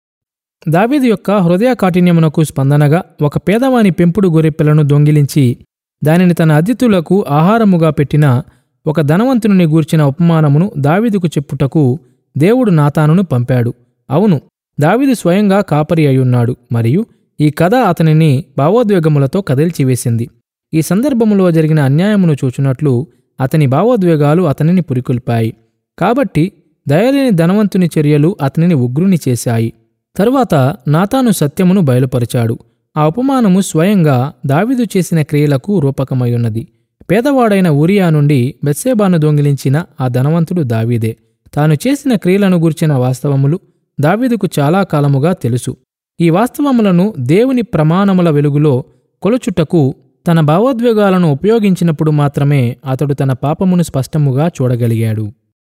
దావీదు యొక్క హృదయ కాఠిన్యమునకు స్పందనగా ఒక పేదవాని పెంపుడు గొర్రెపిల్లను దొంగిలించి దానిని తన అతిథులకు ఆహారముగా పెట్టిన ఒక ధనవంతుని గూర్చిన ఉపమానమును దావీదుకు చెప్పుటకు దేవుడు నాతానును పంపాడు అవును దావీదు స్వయంగా కాపరి అయ్యున్నాడు మరియు ఈ కథ అతనిని భావోద్వేగములతో కదిల్చివేసింది ఈ సందర్భములో జరిగిన అన్యాయమును చూచున్నట్లు అతని భావోద్వేగాలు అతనిని పురికొల్పాయి కాబట్టి దయలేని ధనవంతుని చర్యలు అతనిని ఉగ్రుని చేశాయి తరువాత నాతాను సత్యమును బయలుపరిచాడు ఆ ఉపమానము స్వయంగా దావీదు చేసిన క్రియలకు రూపకమయ్యున్నది పేదవాడైన ఊరియా నుండి బెత్సేబాను దొంగిలించిన ఆ ధనవంతుడు దావీదే తాను చేసిన క్రియలను గూర్చిన వాస్తవములు దావీదుకు చాలా కాలముగా తెలుసు ఈ వాస్తవములను దేవుని ప్రమాణముల వెలుగులో కొలుచుటకు తన భావోద్వేగాలను ఉపయోగించినప్పుడు మాత్రమే అతడు తన పాపమును స్పష్టముగా చూడగలిగాడు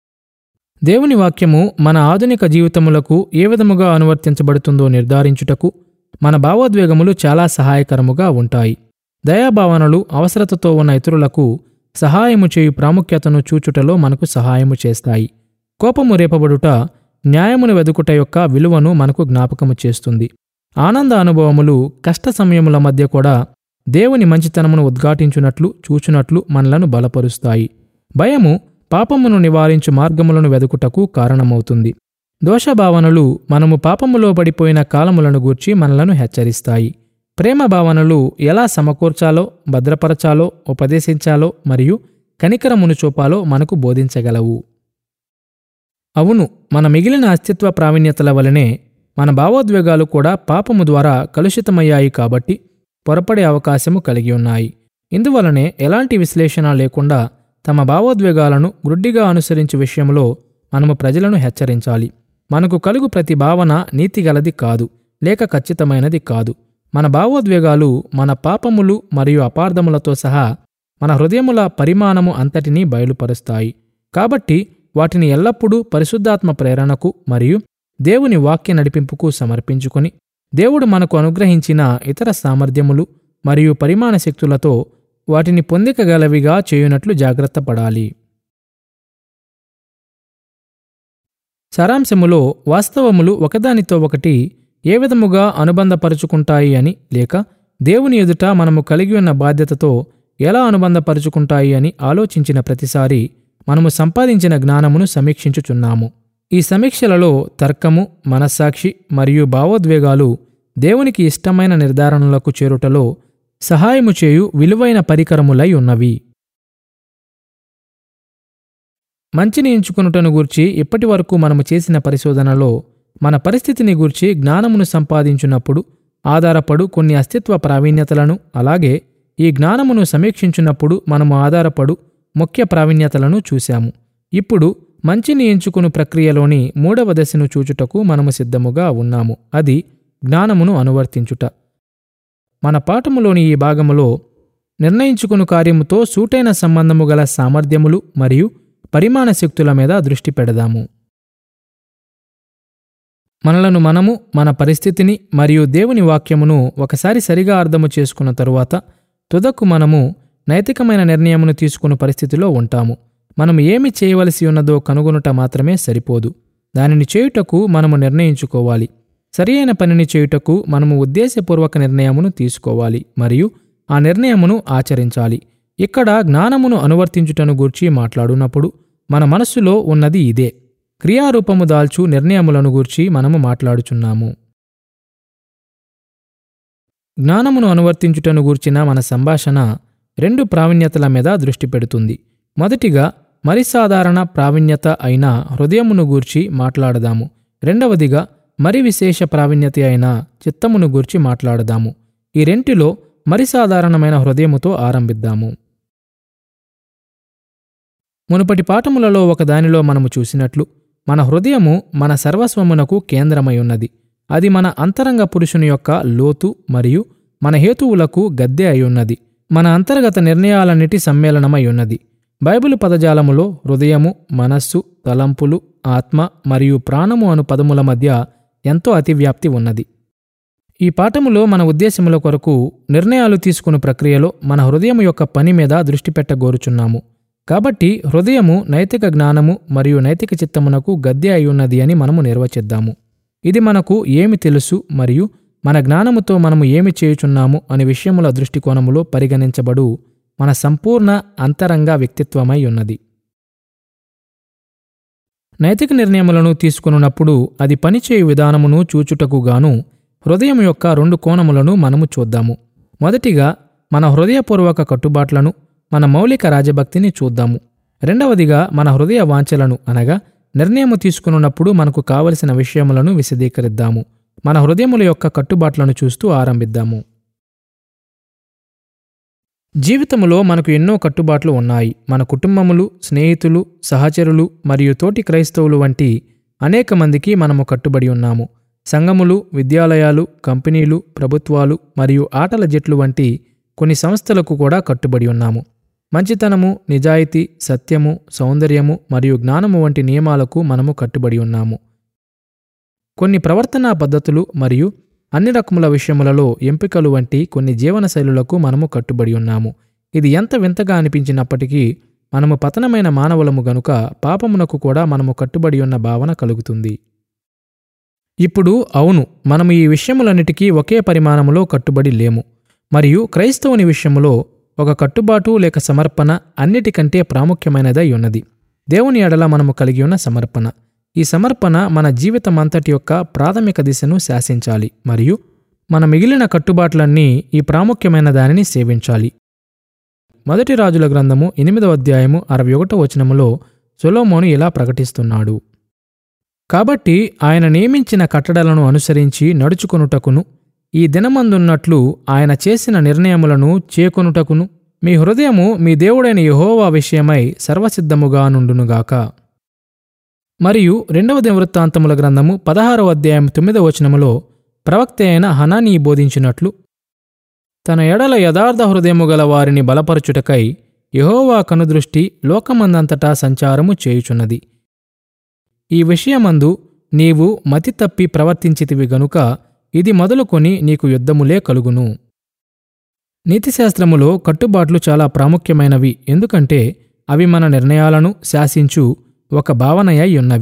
దేవుని వాక్యము మన ఆధునిక జీవితములకు ఏ విధముగా అనువర్తించబడుతుందో నిర్ధారించుటకు మన భావోద్వేగములు చాలా సహాయకరముగా ఉంటాయి దయాభావనలు అవసరతతో ఉన్న ఇతరులకు సహాయము చేయు ప్రాముఖ్యతను చూచుటలో మనకు సహాయము చేస్తాయి కోపము రేపబడుట న్యాయమును వెదుకుట యొక్క విలువను మనకు జ్ఞాపకము చేస్తుంది ఆనంద అనుభవములు కష్ట సమయముల మధ్య కూడా దేవుని మంచితనమును ఉద్ఘాటించునట్లు చూచునట్లు మనలను బలపరుస్తాయి భయము పాపమును నివారించు మార్గములను వెదుకుటకు కారణమవుతుంది దోషభావనలు మనము పాపములో పడిపోయిన కాలములను గూర్చి మనలను హెచ్చరిస్తాయి ప్రేమ భావనలు ఎలా సమకూర్చాలో భద్రపరచాలో ఉపదేశించాలో మరియు కనికరమును చూపాలో మనకు బోధించగలవు అవును మన మిగిలిన అస్తిత్వ ప్రావీణ్యతల వలనే మన భావోద్వేగాలు కూడా పాపము ద్వారా కలుషితమయ్యాయి కాబట్టి పొరపడే అవకాశము కలిగి ఉన్నాయి ఇందువలనే ఎలాంటి విశ్లేషణ లేకుండా తమ భావోద్వేగాలను గ్రుడ్డిగా అనుసరించే విషయంలో మనము ప్రజలను హెచ్చరించాలి మనకు కలుగు ప్రతి భావన నీతిగలది కాదు లేక ఖచ్చితమైనది కాదు మన భావోద్వేగాలు మన పాపములు మరియు అపార్థములతో సహా మన హృదయముల పరిమాణము అంతటినీ బయలుపరుస్తాయి కాబట్టి వాటిని ఎల్లప్పుడూ పరిశుద్ధాత్మ ప్రేరణకు మరియు దేవుని వాక్య నడిపింపుకు సమర్పించుకొని దేవుడు మనకు అనుగ్రహించిన ఇతర సామర్థ్యములు మరియు పరిమాణ శక్తులతో వాటిని పొందికగలవిగా చేయునట్లు జాగ్రత్త పడాలి సారాంశములో వాస్తవములు ఒకదానితో ఒకటి ఏ విధముగా అనుబంధపరుచుకుంటాయి అని లేక దేవుని ఎదుట మనము కలిగి ఉన్న బాధ్యతతో ఎలా అనుబంధపరుచుకుంటాయి అని ఆలోచించిన ప్రతిసారి మనము సంపాదించిన జ్ఞానమును సమీక్షించుచున్నాము ఈ సమీక్షలలో తర్కము మనస్సాక్షి మరియు భావోద్వేగాలు దేవునికి ఇష్టమైన నిర్ధారణలకు చేరుటలో సహాయము చేయు విలువైన పరికరములై ఉన్నవి మంచిని ఎంచుకునుటను గూర్చి ఇప్పటి వరకు మనము చేసిన పరిశోధనలో మన పరిస్థితిని గూర్చి జ్ఞానమును సంపాదించున్నప్పుడు ఆధారపడు కొన్ని అస్తిత్వ ప్రావీణ్యతలను అలాగే ఈ జ్ఞానమును సమీక్షించున్నప్పుడు మనము ఆధారపడు ముఖ్య ప్రావీణ్యతలను చూశాము ఇప్పుడు మంచిని ఎంచుకుని ప్రక్రియలోని మూడవ దశను చూచుటకు మనము సిద్ధముగా ఉన్నాము అది జ్ఞానమును అనువర్తించుట మన పాఠములోని ఈ భాగములో నిర్ణయించుకుని కార్యముతో సూటైన సంబంధము గల సామర్థ్యములు మరియు పరిమాణ శక్తుల మీద దృష్టి పెడదాము మనలను మనము మన పరిస్థితిని మరియు దేవుని వాక్యమును ఒకసారి సరిగా అర్థము చేసుకున్న తరువాత తుదకు మనము నైతికమైన నిర్ణయమును తీసుకున్న పరిస్థితిలో ఉంటాము మనము ఏమి చేయవలసి ఉన్నదో కనుగొనుట మాత్రమే సరిపోదు దానిని చేయుటకు మనము నిర్ణయించుకోవాలి సరియైన పనిని చేయుటకు మనము ఉద్దేశపూర్వక నిర్ణయమును తీసుకోవాలి మరియు ఆ నిర్ణయమును ఆచరించాలి ఇక్కడ జ్ఞానమును అనువర్తించుటను గూర్చి మాట్లాడునప్పుడు మన మనస్సులో ఉన్నది ఇదే క్రియారూపము దాల్చు నిర్ణయములను గూర్చి మనము మాట్లాడుచున్నాము జ్ఞానమును అనువర్తించుటను గూర్చిన మన సంభాషణ రెండు ప్రావీణ్యతల మీద దృష్టి పెడుతుంది మొదటిగా మరి సాధారణ ప్రావీణ్యత అయిన హృదయమును గూర్చి మాట్లాడదాము రెండవదిగా మరి విశేష ప్రావీణ్యత అయిన చిత్తమును గూర్చి మాట్లాడదాము ఈ రెంటిలో మరి సాధారణమైన హృదయముతో ఆరంభిద్దాము మునుపటి పాఠములలో ఒకదానిలో మనము చూసినట్లు మన హృదయము మన సర్వస్వమునకు కేంద్రమై ఉన్నది అది మన అంతరంగ పురుషుని యొక్క లోతు మరియు మన హేతువులకు గద్దె అయి ఉన్నది మన అంతర్గత నిర్ణయాలన్నిటి సమ్మేళనమై ఉన్నది బైబిల్ పదజాలములో హృదయము మనస్సు తలంపులు ఆత్మ మరియు ప్రాణము అను పదముల మధ్య ఎంతో అతివ్యాప్తి ఉన్నది ఈ పాఠములో మన ఉద్దేశముల కొరకు నిర్ణయాలు తీసుకున్న ప్రక్రియలో మన హృదయం యొక్క పని మీద దృష్టి పెట్టగోరుచున్నాము కాబట్టి హృదయము నైతిక జ్ఞానము మరియు నైతిక చిత్తమునకు గద్దె అయి ఉన్నది అని మనము నిర్వచిద్దాము ఇది మనకు ఏమి తెలుసు మరియు మన జ్ఞానముతో మనము ఏమి చేయుచున్నాము అనే విషయముల దృష్టికోణములో పరిగణించబడు మన సంపూర్ణ అంతరంగ వ్యక్తిత్వమై ఉన్నది నైతిక నిర్ణయములను తీసుకున్నప్పుడు అది పనిచేయు విధానమును చూచుటకు గాను హృదయం యొక్క రెండు కోణములను మనము చూద్దాము మొదటిగా మన హృదయపూర్వక కట్టుబాట్లను మన మౌలిక రాజభక్తిని చూద్దాము రెండవదిగా మన హృదయ వాంఛలను అనగా నిర్ణయము తీసుకున్నప్పుడు మనకు కావలసిన విషయములను విశదీకరిద్దాము మన హృదయముల యొక్క కట్టుబాట్లను చూస్తూ ఆరంభిద్దాము జీవితములో మనకు ఎన్నో కట్టుబాట్లు ఉన్నాయి మన కుటుంబములు స్నేహితులు సహచరులు మరియు తోటి క్రైస్తవులు వంటి అనేక మందికి మనము కట్టుబడి ఉన్నాము సంఘములు విద్యాలయాలు కంపెనీలు ప్రభుత్వాలు మరియు ఆటల జట్లు వంటి కొన్ని సంస్థలకు కూడా కట్టుబడి ఉన్నాము మంచితనము నిజాయితీ సత్యము సౌందర్యము మరియు జ్ఞానము వంటి నియమాలకు మనము కట్టుబడి ఉన్నాము కొన్ని ప్రవర్తనా పద్ధతులు మరియు అన్ని రకముల విషయములలో ఎంపికలు వంటి కొన్ని జీవన శైలులకు మనము కట్టుబడి ఉన్నాము ఇది ఎంత వింతగా అనిపించినప్పటికీ మనము పతనమైన మానవులము గనుక పాపమునకు కూడా మనము కట్టుబడి ఉన్న భావన కలుగుతుంది ఇప్పుడు అవును మనము ఈ విషయములన్నిటికీ ఒకే పరిమాణములో కట్టుబడి లేము మరియు క్రైస్తవుని విషయములో ఒక కట్టుబాటు లేక సమర్పణ అన్నిటికంటే ప్రాముఖ్యమైనదై ఉన్నది దేవుని ఎడల మనము కలిగి ఉన్న సమర్పణ ఈ సమర్పణ మన జీవితమంతటి యొక్క ప్రాథమిక దిశను శాసించాలి మరియు మన మిగిలిన కట్టుబాట్లన్నీ ఈ ప్రాముఖ్యమైన దానిని సేవించాలి మొదటి రాజుల గ్రంథము ఎనిమిదవ అధ్యాయము అరవై ఒకటో వచనములో సొలోమోను ఇలా ప్రకటిస్తున్నాడు కాబట్టి ఆయన నియమించిన కట్టడలను అనుసరించి నడుచుకొనుటకును ఈ దినమందున్నట్లు ఆయన చేసిన నిర్ణయములను చేకొనుటకును మీ హృదయము మీ దేవుడైన యెహోవా విషయమై సర్వసిద్ధముగా నుండునుగాక మరియు రెండవ దినవృత్తాంతముల గ్రంథము పదహారవ అధ్యాయం తొమ్మిదవ వచనములో ప్రవక్త అయిన హనానీ బోధించినట్లు తన ఎడల యథార్థ హృదయము గల వారిని బలపరచుటకై యెహోవా కనుదృష్టి లోకమందంతటా సంచారము చేయుచున్నది ఈ విషయమందు నీవు మతి తప్పి ప్రవర్తించితివి గనుక ఇది మొదలుకొని నీకు యుద్ధములే కలుగును నీతిశాస్త్రములో కట్టుబాట్లు చాలా ప్రాముఖ్యమైనవి ఎందుకంటే అవి మన నిర్ణయాలను శాసించు ఒక భావనయై ఉన్నవి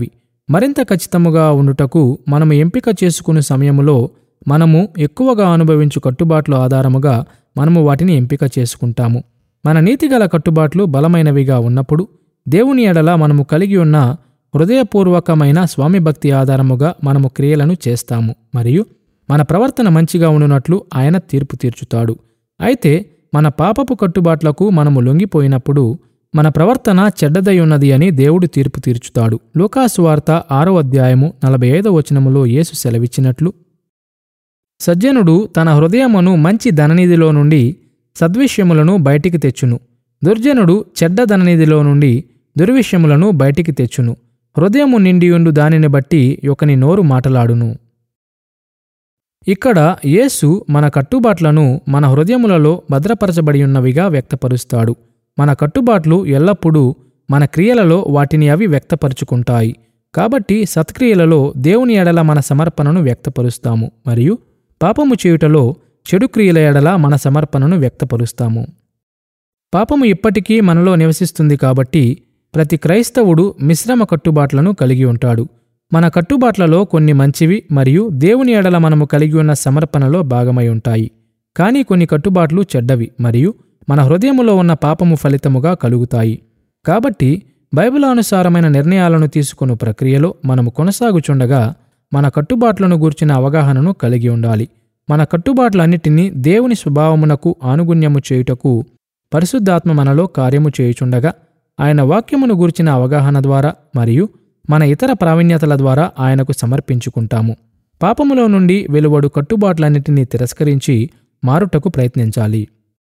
మరింత ఖచ్చితముగా ఉండుటకు మనము ఎంపిక చేసుకునే సమయములో మనము ఎక్కువగా అనుభవించు కట్టుబాట్ల ఆధారముగా మనము వాటిని ఎంపిక చేసుకుంటాము మన నీతిగల కట్టుబాట్లు బలమైనవిగా ఉన్నప్పుడు దేవుని ఎడల మనము కలిగి ఉన్న హృదయపూర్వకమైన స్వామి భక్తి ఆధారముగా మనము క్రియలను చేస్తాము మరియు మన ప్రవర్తన మంచిగా ఉండునట్లు ఆయన తీర్పు తీర్చుతాడు అయితే మన పాపపు కట్టుబాట్లకు మనము లొంగిపోయినప్పుడు మన ప్రవర్తన చెడ్డదై ఉన్నది అని దేవుడు తీర్పు తీర్చుతాడు లూకాసు వార్త ఆరో అధ్యాయము నలభై ఐదో వచనములో యేసు సెలవిచ్చినట్లు సజ్జనుడు తన హృదయమును మంచి ధననిధిలో నుండి సద్విషయములను బయటికి తెచ్చును దుర్జనుడు చెడ్డ ధననిధిలో నుండి దుర్విషయములను బయటికి తెచ్చును హృదయము నిండియుండు దానిని బట్టి ఒకని నోరు మాటలాడును ఇక్కడ యేసు మన కట్టుబాట్లను మన హృదయములలో భద్రపరచబడి ఉన్నవిగా వ్యక్తపరుస్తాడు మన కట్టుబాట్లు ఎల్లప్పుడూ మన క్రియలలో వాటిని అవి వ్యక్తపరుచుకుంటాయి కాబట్టి సత్క్రియలలో దేవుని ఎడల మన సమర్పణను వ్యక్తపరుస్తాము మరియు పాపము చేయుటలో చెడు క్రియల ఎడల మన సమర్పణను వ్యక్తపరుస్తాము పాపము ఇప్పటికీ మనలో నివసిస్తుంది కాబట్టి ప్రతి క్రైస్తవుడు మిశ్రమ కట్టుబాట్లను కలిగి ఉంటాడు మన కట్టుబాట్లలో కొన్ని మంచివి మరియు దేవుని ఎడల మనము కలిగి ఉన్న సమర్పణలో భాగమై ఉంటాయి కానీ కొన్ని కట్టుబాట్లు చెడ్డవి మరియు మన హృదయములో ఉన్న పాపము ఫలితముగా కలుగుతాయి కాబట్టి బైబిలానుసారమైన నిర్ణయాలను తీసుకుని ప్రక్రియలో మనము కొనసాగుచుండగా మన కట్టుబాట్లను గూర్చిన అవగాహనను కలిగి ఉండాలి మన కట్టుబాట్లన్నిటినీ దేవుని స్వభావమునకు ఆనుగుణ్యము చేయుటకు పరిశుద్ధాత్మ మనలో కార్యము చేయుచుండగా ఆయన వాక్యమును గూర్చిన అవగాహన ద్వారా మరియు మన ఇతర ప్రావీణ్యతల ద్వారా ఆయనకు సమర్పించుకుంటాము పాపములో నుండి వెలువడు కట్టుబాట్లన్నిటినీ తిరస్కరించి మారుటకు ప్రయత్నించాలి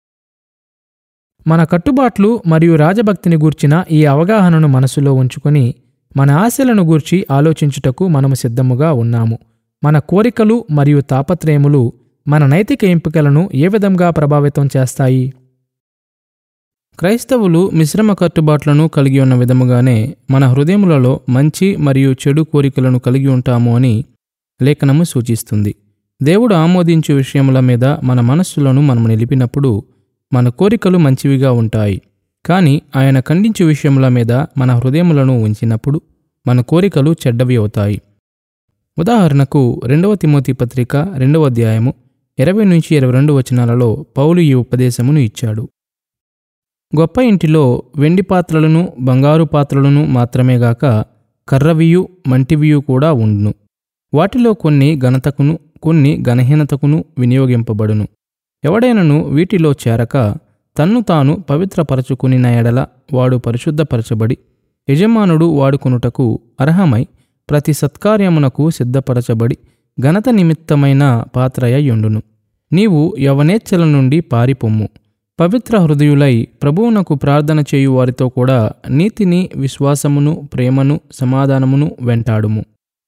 మన కట్టుబాట్లు మరియు రాజభక్తిని గూర్చిన ఈ అవగాహనను మనసులో ఉంచుకొని మన ఆశలను గూర్చి ఆలోచించుటకు మనము సిద్ధముగా ఉన్నాము మన కోరికలు మరియు తాపత్రయములు మన నైతిక ఎంపికలను ఏ విధంగా ప్రభావితం చేస్తాయి క్రైస్తవులు మిశ్రమ కట్టుబాట్లను కలిగి ఉన్న విధముగానే మన హృదయములలో మంచి మరియు చెడు కోరికలను కలిగి ఉంటాము అని లేఖనము సూచిస్తుంది దేవుడు ఆమోదించే విషయముల మీద మన మనస్సులను మనము నిలిపినప్పుడు మన కోరికలు మంచివిగా ఉంటాయి కానీ ఆయన ఖండించే విషయముల మీద మన హృదయములను ఉంచినప్పుడు మన కోరికలు చెడ్డవి అవుతాయి ఉదాహరణకు రెండవ తిమోతి పత్రిక రెండవ అధ్యాయము ఇరవై నుంచి ఇరవై రెండు వచనాలలో పౌలు ఈ ఉపదేశమును ఇచ్చాడు గొప్ప ఇంటిలో వెండి పాత్రలను బంగారు పాత్రలను మాత్రమే గాక కర్రవియు మంటివియు కూడా ఉండును వాటిలో కొన్ని ఘనతకును కొన్ని ఘనహీనతకును వినియోగింపబడును ఎవడైనను వీటిలో చేరక తన్ను తాను పవిత్రపరచుకుని ఎడల వాడు పరిశుద్ధపరచబడి యజమానుడు వాడుకొనుటకు అర్హమై ప్రతి సత్కార్యమునకు సిద్ధపరచబడి ఘనత నిమిత్తమైన పాత్రయ్యుండును నీవు యవనేచ్ఛల నుండి పారిపొమ్ము పవిత్ర హృదయులై ప్రభువునకు ప్రార్థన చేయు వారితో కూడా నీతిని విశ్వాసమును ప్రేమను సమాధానమును వెంటాడుము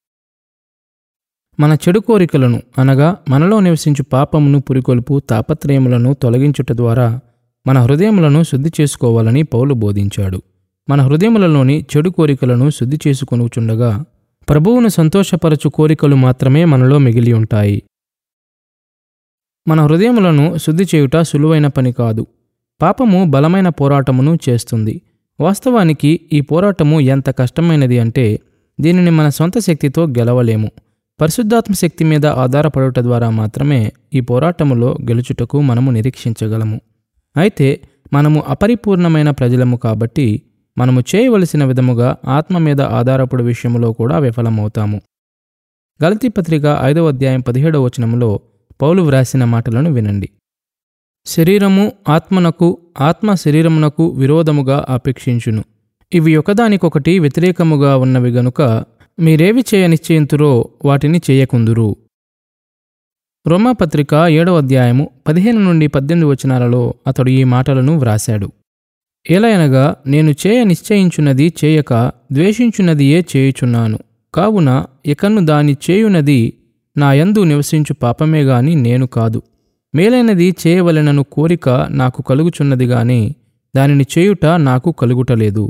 మన చెడు కోరికలను అనగా మనలో నివసించు పాపమును పురికొల్పు తాపత్రయములను తొలగించుట ద్వారా మన హృదయములను శుద్ధి చేసుకోవాలని పౌలు బోధించాడు మన హృదయములలోని చెడు కోరికలను శుద్ధి చేసుకొనుచుండగా ప్రభువును సంతోషపరచు కోరికలు మాత్రమే మనలో మిగిలి ఉంటాయి మన హృదయములను శుద్ధి చేయుట సులువైన పని కాదు పాపము బలమైన పోరాటమును చేస్తుంది వాస్తవానికి ఈ పోరాటము ఎంత కష్టమైనది అంటే దీనిని మన సొంత శక్తితో గెలవలేము పరిశుద్ధాత్మ శక్తి మీద ఆధారపడుట ద్వారా మాత్రమే ఈ పోరాటములో గెలుచుటకు మనము నిరీక్షించగలము అయితే మనము అపరిపూర్ణమైన ప్రజలము కాబట్టి మనము చేయవలసిన విధముగా ఆత్మ మీద ఆధారపడు విషయములో కూడా విఫలమవుతాము గలతీ పత్రిక ఐదవ అధ్యాయం పదిహేడవ వచనములో పౌలు వ్రాసిన మాటలను వినండి శరీరము ఆత్మనకు ఆత్మ శరీరమునకు విరోధముగా అపేక్షించును ఇవి ఒకదానికొకటి వ్యతిరేకముగా ఉన్నవి గనుక మీరేవి చేయ నిశ్చయింతురో వాటిని చేయకుందురు రోమాపత్రిక ఏడవ అధ్యాయము పదిహేను నుండి పద్దెనిమిది వచనాలలో అతడు ఈ మాటలను వ్రాశాడు ఏలయనగా నేను చేయ నిశ్చయించున్నది చేయక ద్వేషించున్నదియే చేయుచున్నాను కావున ఇకను దాని చేయునది నా యందు నివసించు పాపమే గాని నేను కాదు మేలైనది చేయవలెనను కోరిక నాకు కలుగుచున్నది గాని దానిని చేయుట నాకు కలుగుటలేదు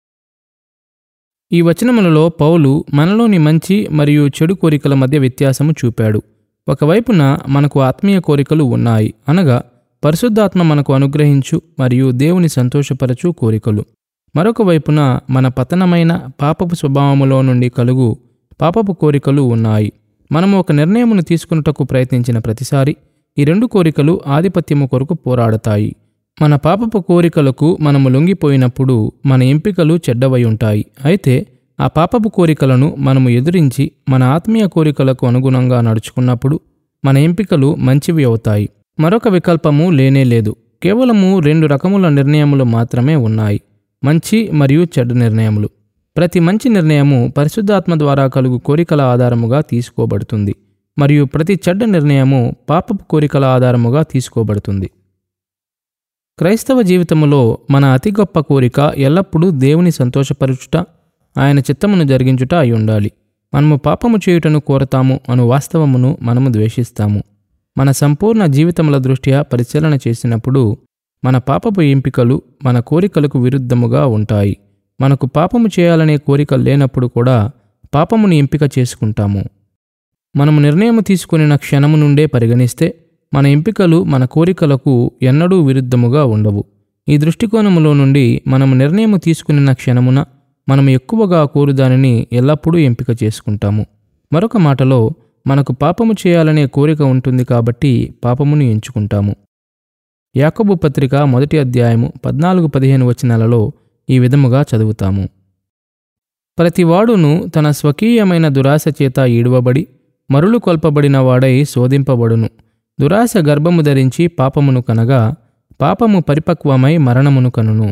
ఈ వచనములలో పౌలు మనలోని మంచి మరియు చెడు కోరికల మధ్య వ్యత్యాసము చూపాడు ఒకవైపున మనకు ఆత్మీయ కోరికలు ఉన్నాయి అనగా పరిశుద్ధాత్మ మనకు అనుగ్రహించు మరియు దేవుని సంతోషపరచు కోరికలు మరొక వైపున మన పతనమైన పాపపు స్వభావములో నుండి కలుగు పాపపు కోరికలు ఉన్నాయి మనము ఒక నిర్ణయమును తీసుకున్నటకు ప్రయత్నించిన ప్రతిసారి ఈ రెండు కోరికలు ఆధిపత్యము కొరకు పోరాడతాయి మన పాపపు కోరికలకు మనము లొంగిపోయినప్పుడు మన ఎంపికలు చెడ్డవై ఉంటాయి అయితే ఆ పాపపు కోరికలను మనము ఎదురించి మన ఆత్మీయ కోరికలకు అనుగుణంగా నడుచుకున్నప్పుడు మన ఎంపికలు మంచివి అవుతాయి మరొక వికల్పము లేనే లేదు కేవలము రెండు రకముల నిర్ణయములు మాత్రమే ఉన్నాయి మంచి మరియు చెడ్డ నిర్ణయములు ప్రతి మంచి నిర్ణయము పరిశుద్ధాత్మ ద్వారా కలుగు కోరికల ఆధారముగా తీసుకోబడుతుంది మరియు ప్రతి చెడ్డ నిర్ణయము పాపపు కోరికల ఆధారముగా తీసుకోబడుతుంది క్రైస్తవ జీవితములో మన అతి గొప్ప కోరిక ఎల్లప్పుడూ దేవుని సంతోషపరచుట ఆయన చిత్తమును జరిగించుట అయి ఉండాలి మనము పాపము చేయుటను కోరతాము అను వాస్తవమును మనము ద్వేషిస్తాము మన సంపూర్ణ జీవితముల దృష్ట్యా పరిశీలన చేసినప్పుడు మన పాపపు ఎంపికలు మన కోరికలకు విరుద్ధముగా ఉంటాయి మనకు పాపము చేయాలనే కోరిక లేనప్పుడు కూడా పాపమును ఎంపిక చేసుకుంటాము మనము నిర్ణయం తీసుకునిన క్షణము నుండే పరిగణిస్తే మన ఎంపికలు మన కోరికలకు ఎన్నడూ విరుద్ధముగా ఉండవు ఈ దృష్టికోణములో నుండి మనము నిర్ణయం తీసుకునిన క్షణమున మనము ఎక్కువగా కోరుదానిని ఎల్లప్పుడూ ఎంపిక చేసుకుంటాము మరొక మాటలో మనకు పాపము చేయాలనే కోరిక ఉంటుంది కాబట్టి పాపమును ఎంచుకుంటాము యాకబు పత్రిక మొదటి అధ్యాయము పద్నాలుగు పదిహేను వచనాలలో ఈ విధముగా చదువుతాము ప్రతివాడును తన స్వకీయమైన దురాశ చేత ఈడువబడి మరులు కొల్పబడిన వాడై శోధింపబడును దురాశ గర్భము ధరించి పాపమును కనగా పాపము పరిపక్వమై మరణమును కనును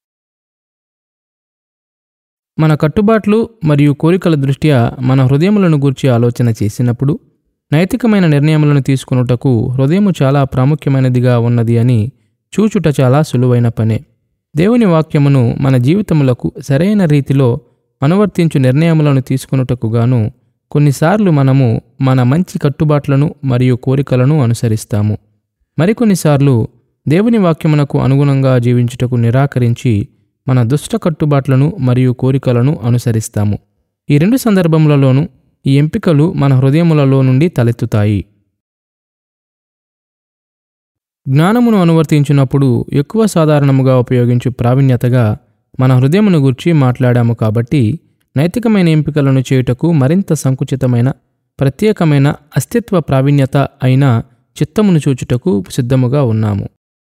మన కట్టుబాట్లు మరియు కోరికల దృష్ట్యా మన హృదయములను గూర్చి ఆలోచన చేసినప్పుడు నైతికమైన నిర్ణయములను తీసుకున్నటకు హృదయము చాలా ప్రాముఖ్యమైనదిగా ఉన్నది అని చూచుట చాలా సులువైన పనే దేవుని వాక్యమును మన జీవితములకు సరైన రీతిలో అనువర్తించు నిర్ణయములను తీసుకున్నటకు గాను కొన్నిసార్లు మనము మన మంచి కట్టుబాట్లను మరియు కోరికలను అనుసరిస్తాము మరికొన్నిసార్లు దేవుని వాక్యమునకు అనుగుణంగా జీవించుటకు నిరాకరించి మన దుష్ట కట్టుబాట్లను మరియు కోరికలను అనుసరిస్తాము ఈ రెండు సందర్భములలోనూ ఈ ఎంపికలు మన హృదయములలో నుండి తలెత్తుతాయి జ్ఞానమును అనువర్తించినప్పుడు ఎక్కువ సాధారణముగా ఉపయోగించు ప్రావీణ్యతగా మన హృదయమును గుర్చి మాట్లాడాము కాబట్టి నైతికమైన ఎంపికలను చేయుటకు మరింత సంకుచితమైన ప్రత్యేకమైన అస్తిత్వ ప్రావీణ్యత అయిన చిత్తమును చూచుటకు సిద్ధముగా ఉన్నాము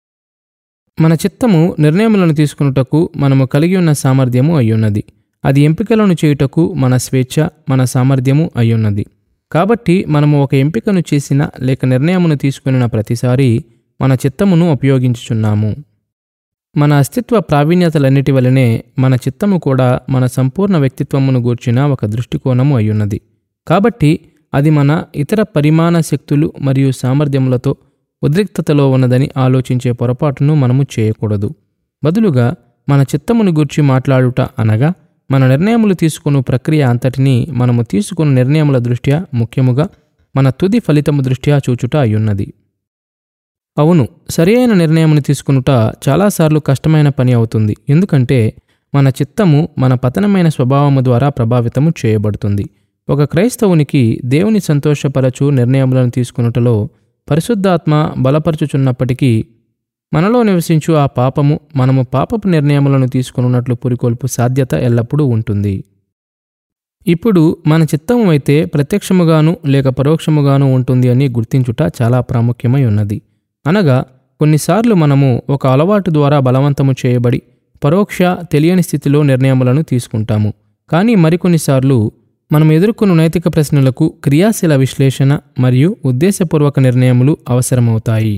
మన చిత్తము నిర్ణయములను తీసుకున్నటకు మనము కలిగి ఉన్న సామర్థ్యము అయ్యున్నది అది ఎంపికలను చేయుటకు మన స్వేచ్ఛ మన సామర్థ్యము అయ్యున్నది కాబట్టి మనము ఒక ఎంపికను చేసిన లేక నిర్ణయమును తీసుకున్న ప్రతిసారి మన చిత్తమును ఉపయోగించుచున్నాము మన అస్తిత్వ ప్రావీణ్యతలన్నిటి వలనే మన చిత్తము కూడా మన సంపూర్ణ వ్యక్తిత్వమును గూర్చిన ఒక దృష్టికోణము అయ్యున్నది కాబట్టి అది మన ఇతర పరిమాణ శక్తులు మరియు సామర్థ్యములతో ఉద్రిక్తతలో ఉన్నదని ఆలోచించే పొరపాటును మనము చేయకూడదు బదులుగా మన చిత్తమును గూర్చి మాట్లాడుట అనగా మన నిర్ణయములు తీసుకున్న ప్రక్రియ అంతటినీ మనము తీసుకున్న నిర్ణయముల దృష్ట్యా ముఖ్యముగా మన తుది ఫలితము దృష్ట్యా చూచుట అయ్యున్నది అవును సరి అయిన నిర్ణయమును తీసుకునుట చాలాసార్లు కష్టమైన పని అవుతుంది ఎందుకంటే మన చిత్తము మన పతనమైన స్వభావము ద్వారా ప్రభావితము చేయబడుతుంది ఒక క్రైస్తవునికి దేవుని సంతోషపరచు నిర్ణయములను తీసుకునుటలో పరిశుద్ధాత్మ బలపరచుచున్నప్పటికీ మనలో నివసించు ఆ పాపము మనము పాపపు నిర్ణయములను తీసుకున్నట్లు పురికొల్పు సాధ్యత ఎల్లప్పుడూ ఉంటుంది ఇప్పుడు మన చిత్తము అయితే ప్రత్యక్షముగాను లేక పరోక్షముగాను ఉంటుంది అని గుర్తించుట చాలా ప్రాముఖ్యమై ఉన్నది అనగా కొన్నిసార్లు మనము ఒక అలవాటు ద్వారా బలవంతము చేయబడి పరోక్ష తెలియని స్థితిలో నిర్ణయములను తీసుకుంటాము కానీ మరికొన్నిసార్లు మనం ఎదుర్కొన్న నైతిక ప్రశ్నలకు క్రియాశీల విశ్లేషణ మరియు ఉద్దేశపూర్వక నిర్ణయములు అవసరమవుతాయి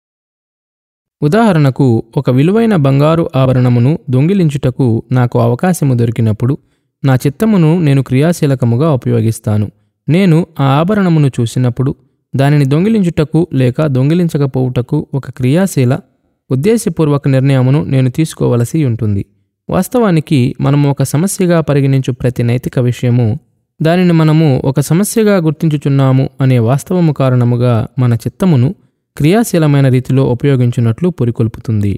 ఉదాహరణకు ఒక విలువైన బంగారు ఆభరణమును దొంగిలించుటకు నాకు అవకాశము దొరికినప్పుడు నా చిత్తమును నేను క్రియాశీలకముగా ఉపయోగిస్తాను నేను ఆ ఆభరణమును చూసినప్పుడు దానిని దొంగిలించుటకు లేక దొంగిలించకపోవుటకు ఒక క్రియాశీల ఉద్దేశపూర్వక నిర్ణయమును నేను తీసుకోవలసి ఉంటుంది వాస్తవానికి మనము ఒక సమస్యగా పరిగణించు ప్రతి నైతిక విషయము దానిని మనము ఒక సమస్యగా గుర్తించుచున్నాము అనే వాస్తవము కారణముగా మన చిత్తమును క్రియాశీలమైన రీతిలో ఉపయోగించున్నట్లు పురికొల్పుతుంది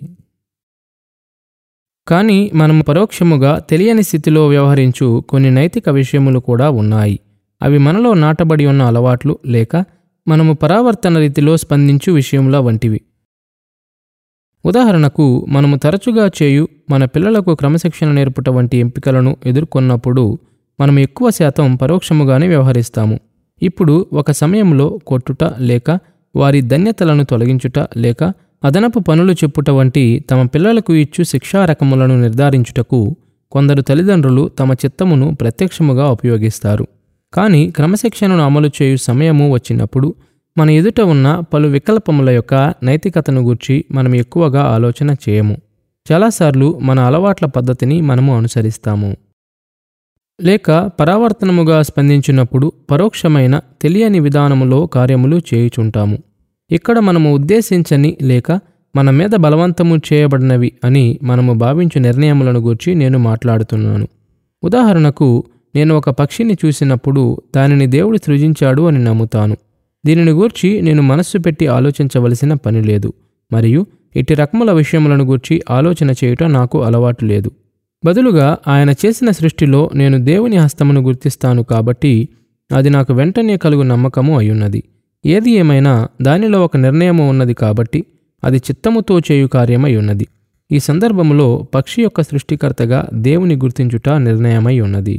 కానీ మనము పరోక్షముగా తెలియని స్థితిలో వ్యవహరించు కొన్ని నైతిక విషయములు కూడా ఉన్నాయి అవి మనలో నాటబడి ఉన్న అలవాట్లు లేక మనము పరావర్తన రీతిలో స్పందించు విషయముల వంటివి ఉదాహరణకు మనము తరచుగా చేయు మన పిల్లలకు క్రమశిక్షణ నేర్పుట వంటి ఎంపికలను ఎదుర్కొన్నప్పుడు మనం ఎక్కువ శాతం పరోక్షముగానే వ్యవహరిస్తాము ఇప్పుడు ఒక సమయంలో కొట్టుట లేక వారి ధన్యతలను తొలగించుట లేక అదనపు పనులు చెప్పుట వంటి తమ పిల్లలకు ఇచ్చు శిక్షా రకములను నిర్ధారించుటకు కొందరు తల్లిదండ్రులు తమ చిత్తమును ప్రత్యక్షముగా ఉపయోగిస్తారు కానీ క్రమశిక్షణను అమలు చేయు సమయము వచ్చినప్పుడు మన ఎదుట ఉన్న పలు వికల్పముల యొక్క నైతికతను గూర్చి మనం ఎక్కువగా ఆలోచన చేయము చాలాసార్లు మన అలవాట్ల పద్ధతిని మనము అనుసరిస్తాము లేక పరావర్తనముగా స్పందించినప్పుడు పరోక్షమైన తెలియని విధానములో కార్యములు చేయుచుంటాము ఇక్కడ మనము ఉద్దేశించని లేక మన మీద బలవంతము చేయబడినవి అని మనము భావించు నిర్ణయములను గూర్చి నేను మాట్లాడుతున్నాను ఉదాహరణకు నేను ఒక పక్షిని చూసినప్పుడు దానిని దేవుడు సృజించాడు అని నమ్ముతాను దీనిని గూర్చి నేను మనస్సు పెట్టి ఆలోచించవలసిన పని లేదు మరియు ఇట్టి రకముల విషయములను గూర్చి ఆలోచన చేయుట నాకు అలవాటు లేదు బదులుగా ఆయన చేసిన సృష్టిలో నేను దేవుని హస్తమును గుర్తిస్తాను కాబట్టి అది నాకు వెంటనే కలుగు నమ్మకము అయ్యున్నది ఏది ఏమైనా దానిలో ఒక నిర్ణయము ఉన్నది కాబట్టి అది చిత్తముతో చేయు కార్యమై ఉన్నది ఈ సందర్భములో పక్షి యొక్క సృష్టికర్తగా దేవుని గుర్తించుట నిర్ణయమై ఉన్నది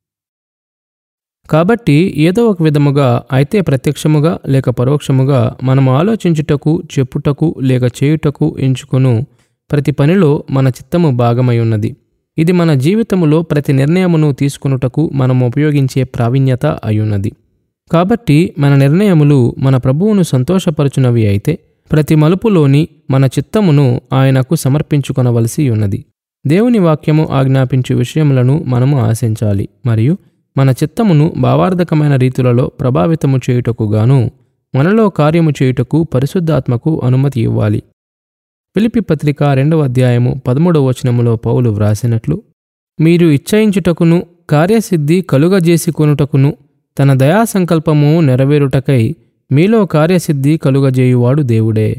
కాబట్టి ఏదో ఒక విధముగా అయితే ప్రత్యక్షముగా లేక పరోక్షముగా మనము ఆలోచించుటకు చెప్పుటకు లేక చేయుటకు ఎంచుకొను ప్రతి పనిలో మన చిత్తము భాగమై ఉన్నది ఇది మన జీవితములో ప్రతి నిర్ణయమును తీసుకొనుటకు మనం ఉపయోగించే ప్రావీణ్యత అయ్యున్నది కాబట్టి మన నిర్ణయములు మన ప్రభువును సంతోషపరచునవి అయితే ప్రతి మలుపులోని మన చిత్తమును ఆయనకు సమర్పించుకొనవలసి ఉన్నది దేవుని వాక్యము ఆజ్ఞాపించు విషయములను మనము ఆశించాలి మరియు మన చిత్తమును భావార్థకమైన రీతులలో ప్రభావితము చేయుటకు గాను మనలో కార్యము చేయుటకు పరిశుద్ధాత్మకు అనుమతి ఇవ్వాలి ఫిలిపి పత్రిక రెండవ అధ్యాయము పదమూడవ వచనములో పౌలు వ్రాసినట్లు మీరు ఇచ్చయించుటకును కార్యసిద్ధి కలుగజేసి కొనుటకును తన దయా సంకల్పము నెరవేరుటకై మీలో కార్యసిద్ధి కలుగజేయువాడు దేవుడే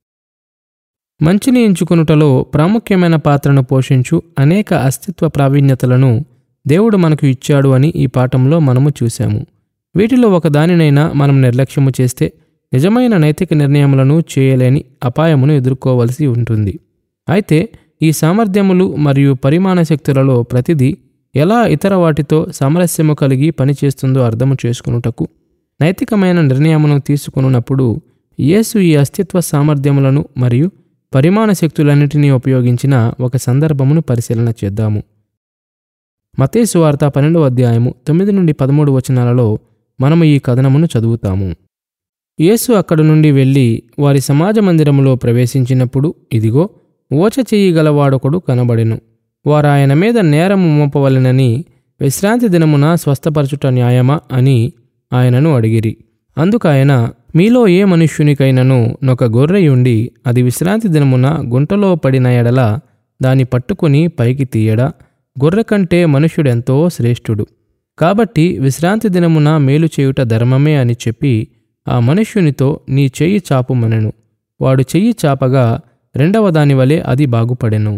మంచిని ఎంచుకొనుటలో ప్రాముఖ్యమైన పాత్రను పోషించు అనేక అస్తిత్వ ప్రావీణ్యతలను దేవుడు మనకు ఇచ్చాడు అని ఈ పాఠంలో మనము చూశాము వీటిలో ఒక దానినైనా మనం నిర్లక్ష్యము చేస్తే నిజమైన నైతిక నిర్ణయములను చేయలేని అపాయమును ఎదుర్కోవలసి ఉంటుంది అయితే ఈ సామర్థ్యములు మరియు పరిమాణ శక్తులలో ప్రతిదీ ఎలా ఇతర వాటితో సామరస్యము కలిగి పనిచేస్తుందో అర్థము చేసుకునుటకు నైతికమైన నిర్ణయమును తీసుకున్నప్పుడు యేసు ఈ అస్తిత్వ సామర్థ్యములను మరియు పరిమాణ శక్తులన్నిటినీ ఉపయోగించిన ఒక సందర్భమును పరిశీలన చేద్దాము మతేసు వార్త పన్నెండవ అధ్యాయము తొమ్మిది నుండి పదమూడు వచనాలలో మనము ఈ కథనమును చదువుతాము యేసు అక్కడ నుండి వెళ్ళి వారి సమాజ మందిరములో ప్రవేశించినప్పుడు ఇదిగో ఓచ చెయ్యగలవాడొకడు కనబడెను వారు ఆయన మీద నేరము మోపవలెనని విశ్రాంతి దినమున స్వస్థపరచుట న్యాయమా అని ఆయనను అడిగిరి అందుకాయన మీలో ఏ మనుష్యునికైనను నొక గొర్రెయుండి అది విశ్రాంతి దినమున గుంటలో పడిన ఎడల దాన్ని పట్టుకుని పైకి తీయడా గొర్రె కంటే మనుష్యుడెంతో శ్రేష్ఠుడు కాబట్టి విశ్రాంతి దినమున మేలు చేయుట ధర్మమే అని చెప్పి ఆ మనుష్యునితో నీ చెయ్యి చాపుమనెను వాడు చెయ్యి చాపగా రెండవ దాని వలె అది బాగుపడెను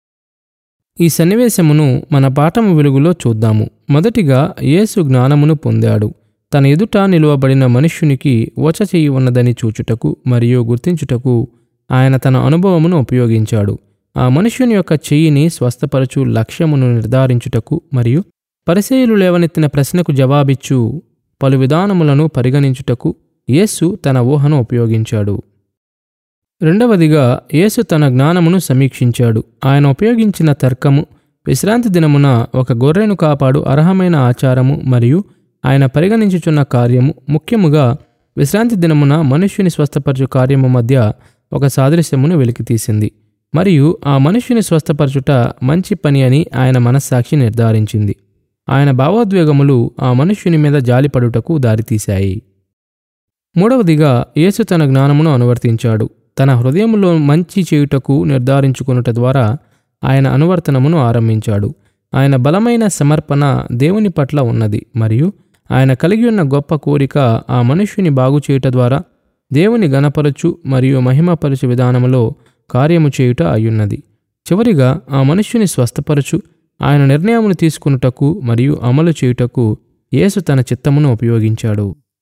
ఈ సన్నివేశమును మన పాఠము వెలుగులో చూద్దాము మొదటిగా యేసు జ్ఞానమును పొందాడు తన ఎదుట నిలువబడిన మనుష్యునికి ఓచ చెయ్యి ఉన్నదని చూచుటకు మరియు గుర్తించుటకు ఆయన తన అనుభవమును ఉపయోగించాడు ఆ మనుష్యుని యొక్క చెయ్యిని స్వస్థపరచు లక్ష్యమును నిర్ధారించుటకు మరియు పరిచయులు లేవనెత్తిన ప్రశ్నకు జవాబిచ్చు పలు విధానములను పరిగణించుటకు యేసు తన ఊహను ఉపయోగించాడు రెండవదిగా యేసు తన జ్ఞానమును సమీక్షించాడు ఆయన ఉపయోగించిన తర్కము విశ్రాంతి దినమున ఒక గొర్రెను కాపాడు అర్హమైన ఆచారము మరియు ఆయన పరిగణించుచున్న కార్యము ముఖ్యముగా విశ్రాంతి దినమున మనుష్యుని స్వస్థపరచు కార్యము మధ్య ఒక సాదృశ్యమును వెలికితీసింది మరియు ఆ మనుష్యుని స్వస్థపరచుట మంచి పని అని ఆయన మనస్సాక్షి నిర్ధారించింది ఆయన భావోద్వేగములు ఆ మనుష్యుని మీద జాలిపడుటకు దారితీశాయి మూడవదిగా యేసు తన జ్ఞానమును అనువర్తించాడు తన హృదయములో మంచి చేయుటకు నిర్ధారించుకునుట ద్వారా ఆయన అనువర్తనమును ఆరంభించాడు ఆయన బలమైన సమర్పణ దేవుని పట్ల ఉన్నది మరియు ఆయన కలిగి ఉన్న గొప్ప కోరిక ఆ మనుష్యుని బాగు చేయుట ద్వారా దేవుని గణపరచు మరియు మహిమపరచు విధానములో కార్యము చేయుట అయ్యున్నది చివరిగా ఆ మనుష్యుని స్వస్థపరచు ఆయన నిర్ణయమును తీసుకునుటకు మరియు అమలు చేయుటకు యేసు తన చిత్తమును ఉపయోగించాడు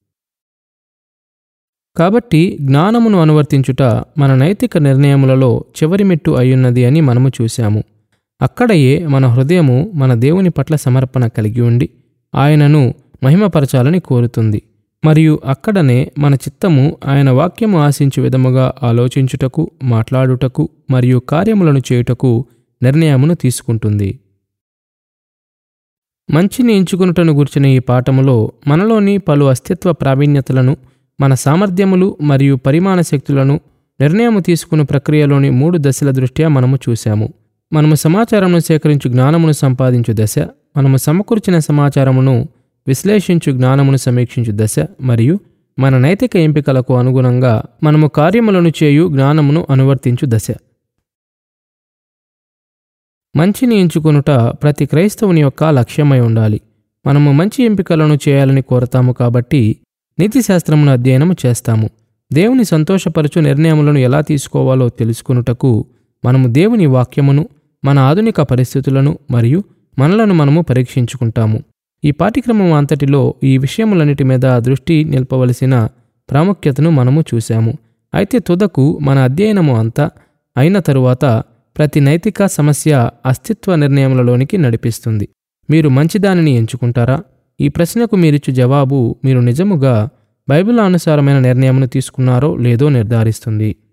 కాబట్టి జ్ఞానమును అనువర్తించుట మన నైతిక నిర్ణయములలో చివరి మెట్టు అయ్యున్నది అని మనము చూశాము అక్కడయే మన హృదయము మన దేవుని పట్ల సమర్పణ కలిగి ఉండి ఆయనను మహిమపరచాలని కోరుతుంది మరియు అక్కడనే మన చిత్తము ఆయన వాక్యము ఆశించు విధముగా ఆలోచించుటకు మాట్లాడుటకు మరియు కార్యములను చేయుటకు నిర్ణయమును తీసుకుంటుంది మంచిని ఎంచుకునుటను గుర్చిన ఈ పాఠములో మనలోని పలు అస్తిత్వ ప్రావీణ్యతలను మన సామర్థ్యములు మరియు పరిమాణ శక్తులను నిర్ణయము తీసుకునే ప్రక్రియలోని మూడు దశల దృష్ట్యా మనము చూశాము మనము సమాచారమును సేకరించు జ్ఞానమును సంపాదించు దశ మనము సమకూర్చిన సమాచారమును విశ్లేషించు జ్ఞానమును సమీక్షించు దశ మరియు మన నైతిక ఎంపికలకు అనుగుణంగా మనము కార్యములను చేయు జ్ఞానమును అనువర్తించు దశ మంచిని ఎంచుకొనుట ప్రతి క్రైస్తవుని యొక్క లక్ష్యమై ఉండాలి మనము మంచి ఎంపికలను చేయాలని కోరతాము కాబట్టి నీతిశాస్త్రమును అధ్యయనము చేస్తాము దేవుని సంతోషపరచు నిర్ణయములను ఎలా తీసుకోవాలో తెలుసుకొనుటకు మనము దేవుని వాక్యమును మన ఆధునిక పరిస్థితులను మరియు మనలను మనము పరీక్షించుకుంటాము ఈ పాఠ్యక్రమం అంతటిలో ఈ విషయములన్నిటి మీద దృష్టి నిలపవలసిన ప్రాముఖ్యతను మనము చూశాము అయితే తుదకు మన అధ్యయనము అంతా అయిన తరువాత ప్రతి నైతిక సమస్య అస్తిత్వ నిర్ణయములలోనికి నడిపిస్తుంది మీరు మంచిదానిని ఎంచుకుంటారా ఈ ప్రశ్నకు మీరిచ్చు జవాబు మీరు నిజముగా బైబిల్ అనుసారమైన నిర్ణయమును తీసుకున్నారో లేదో నిర్ధారిస్తుంది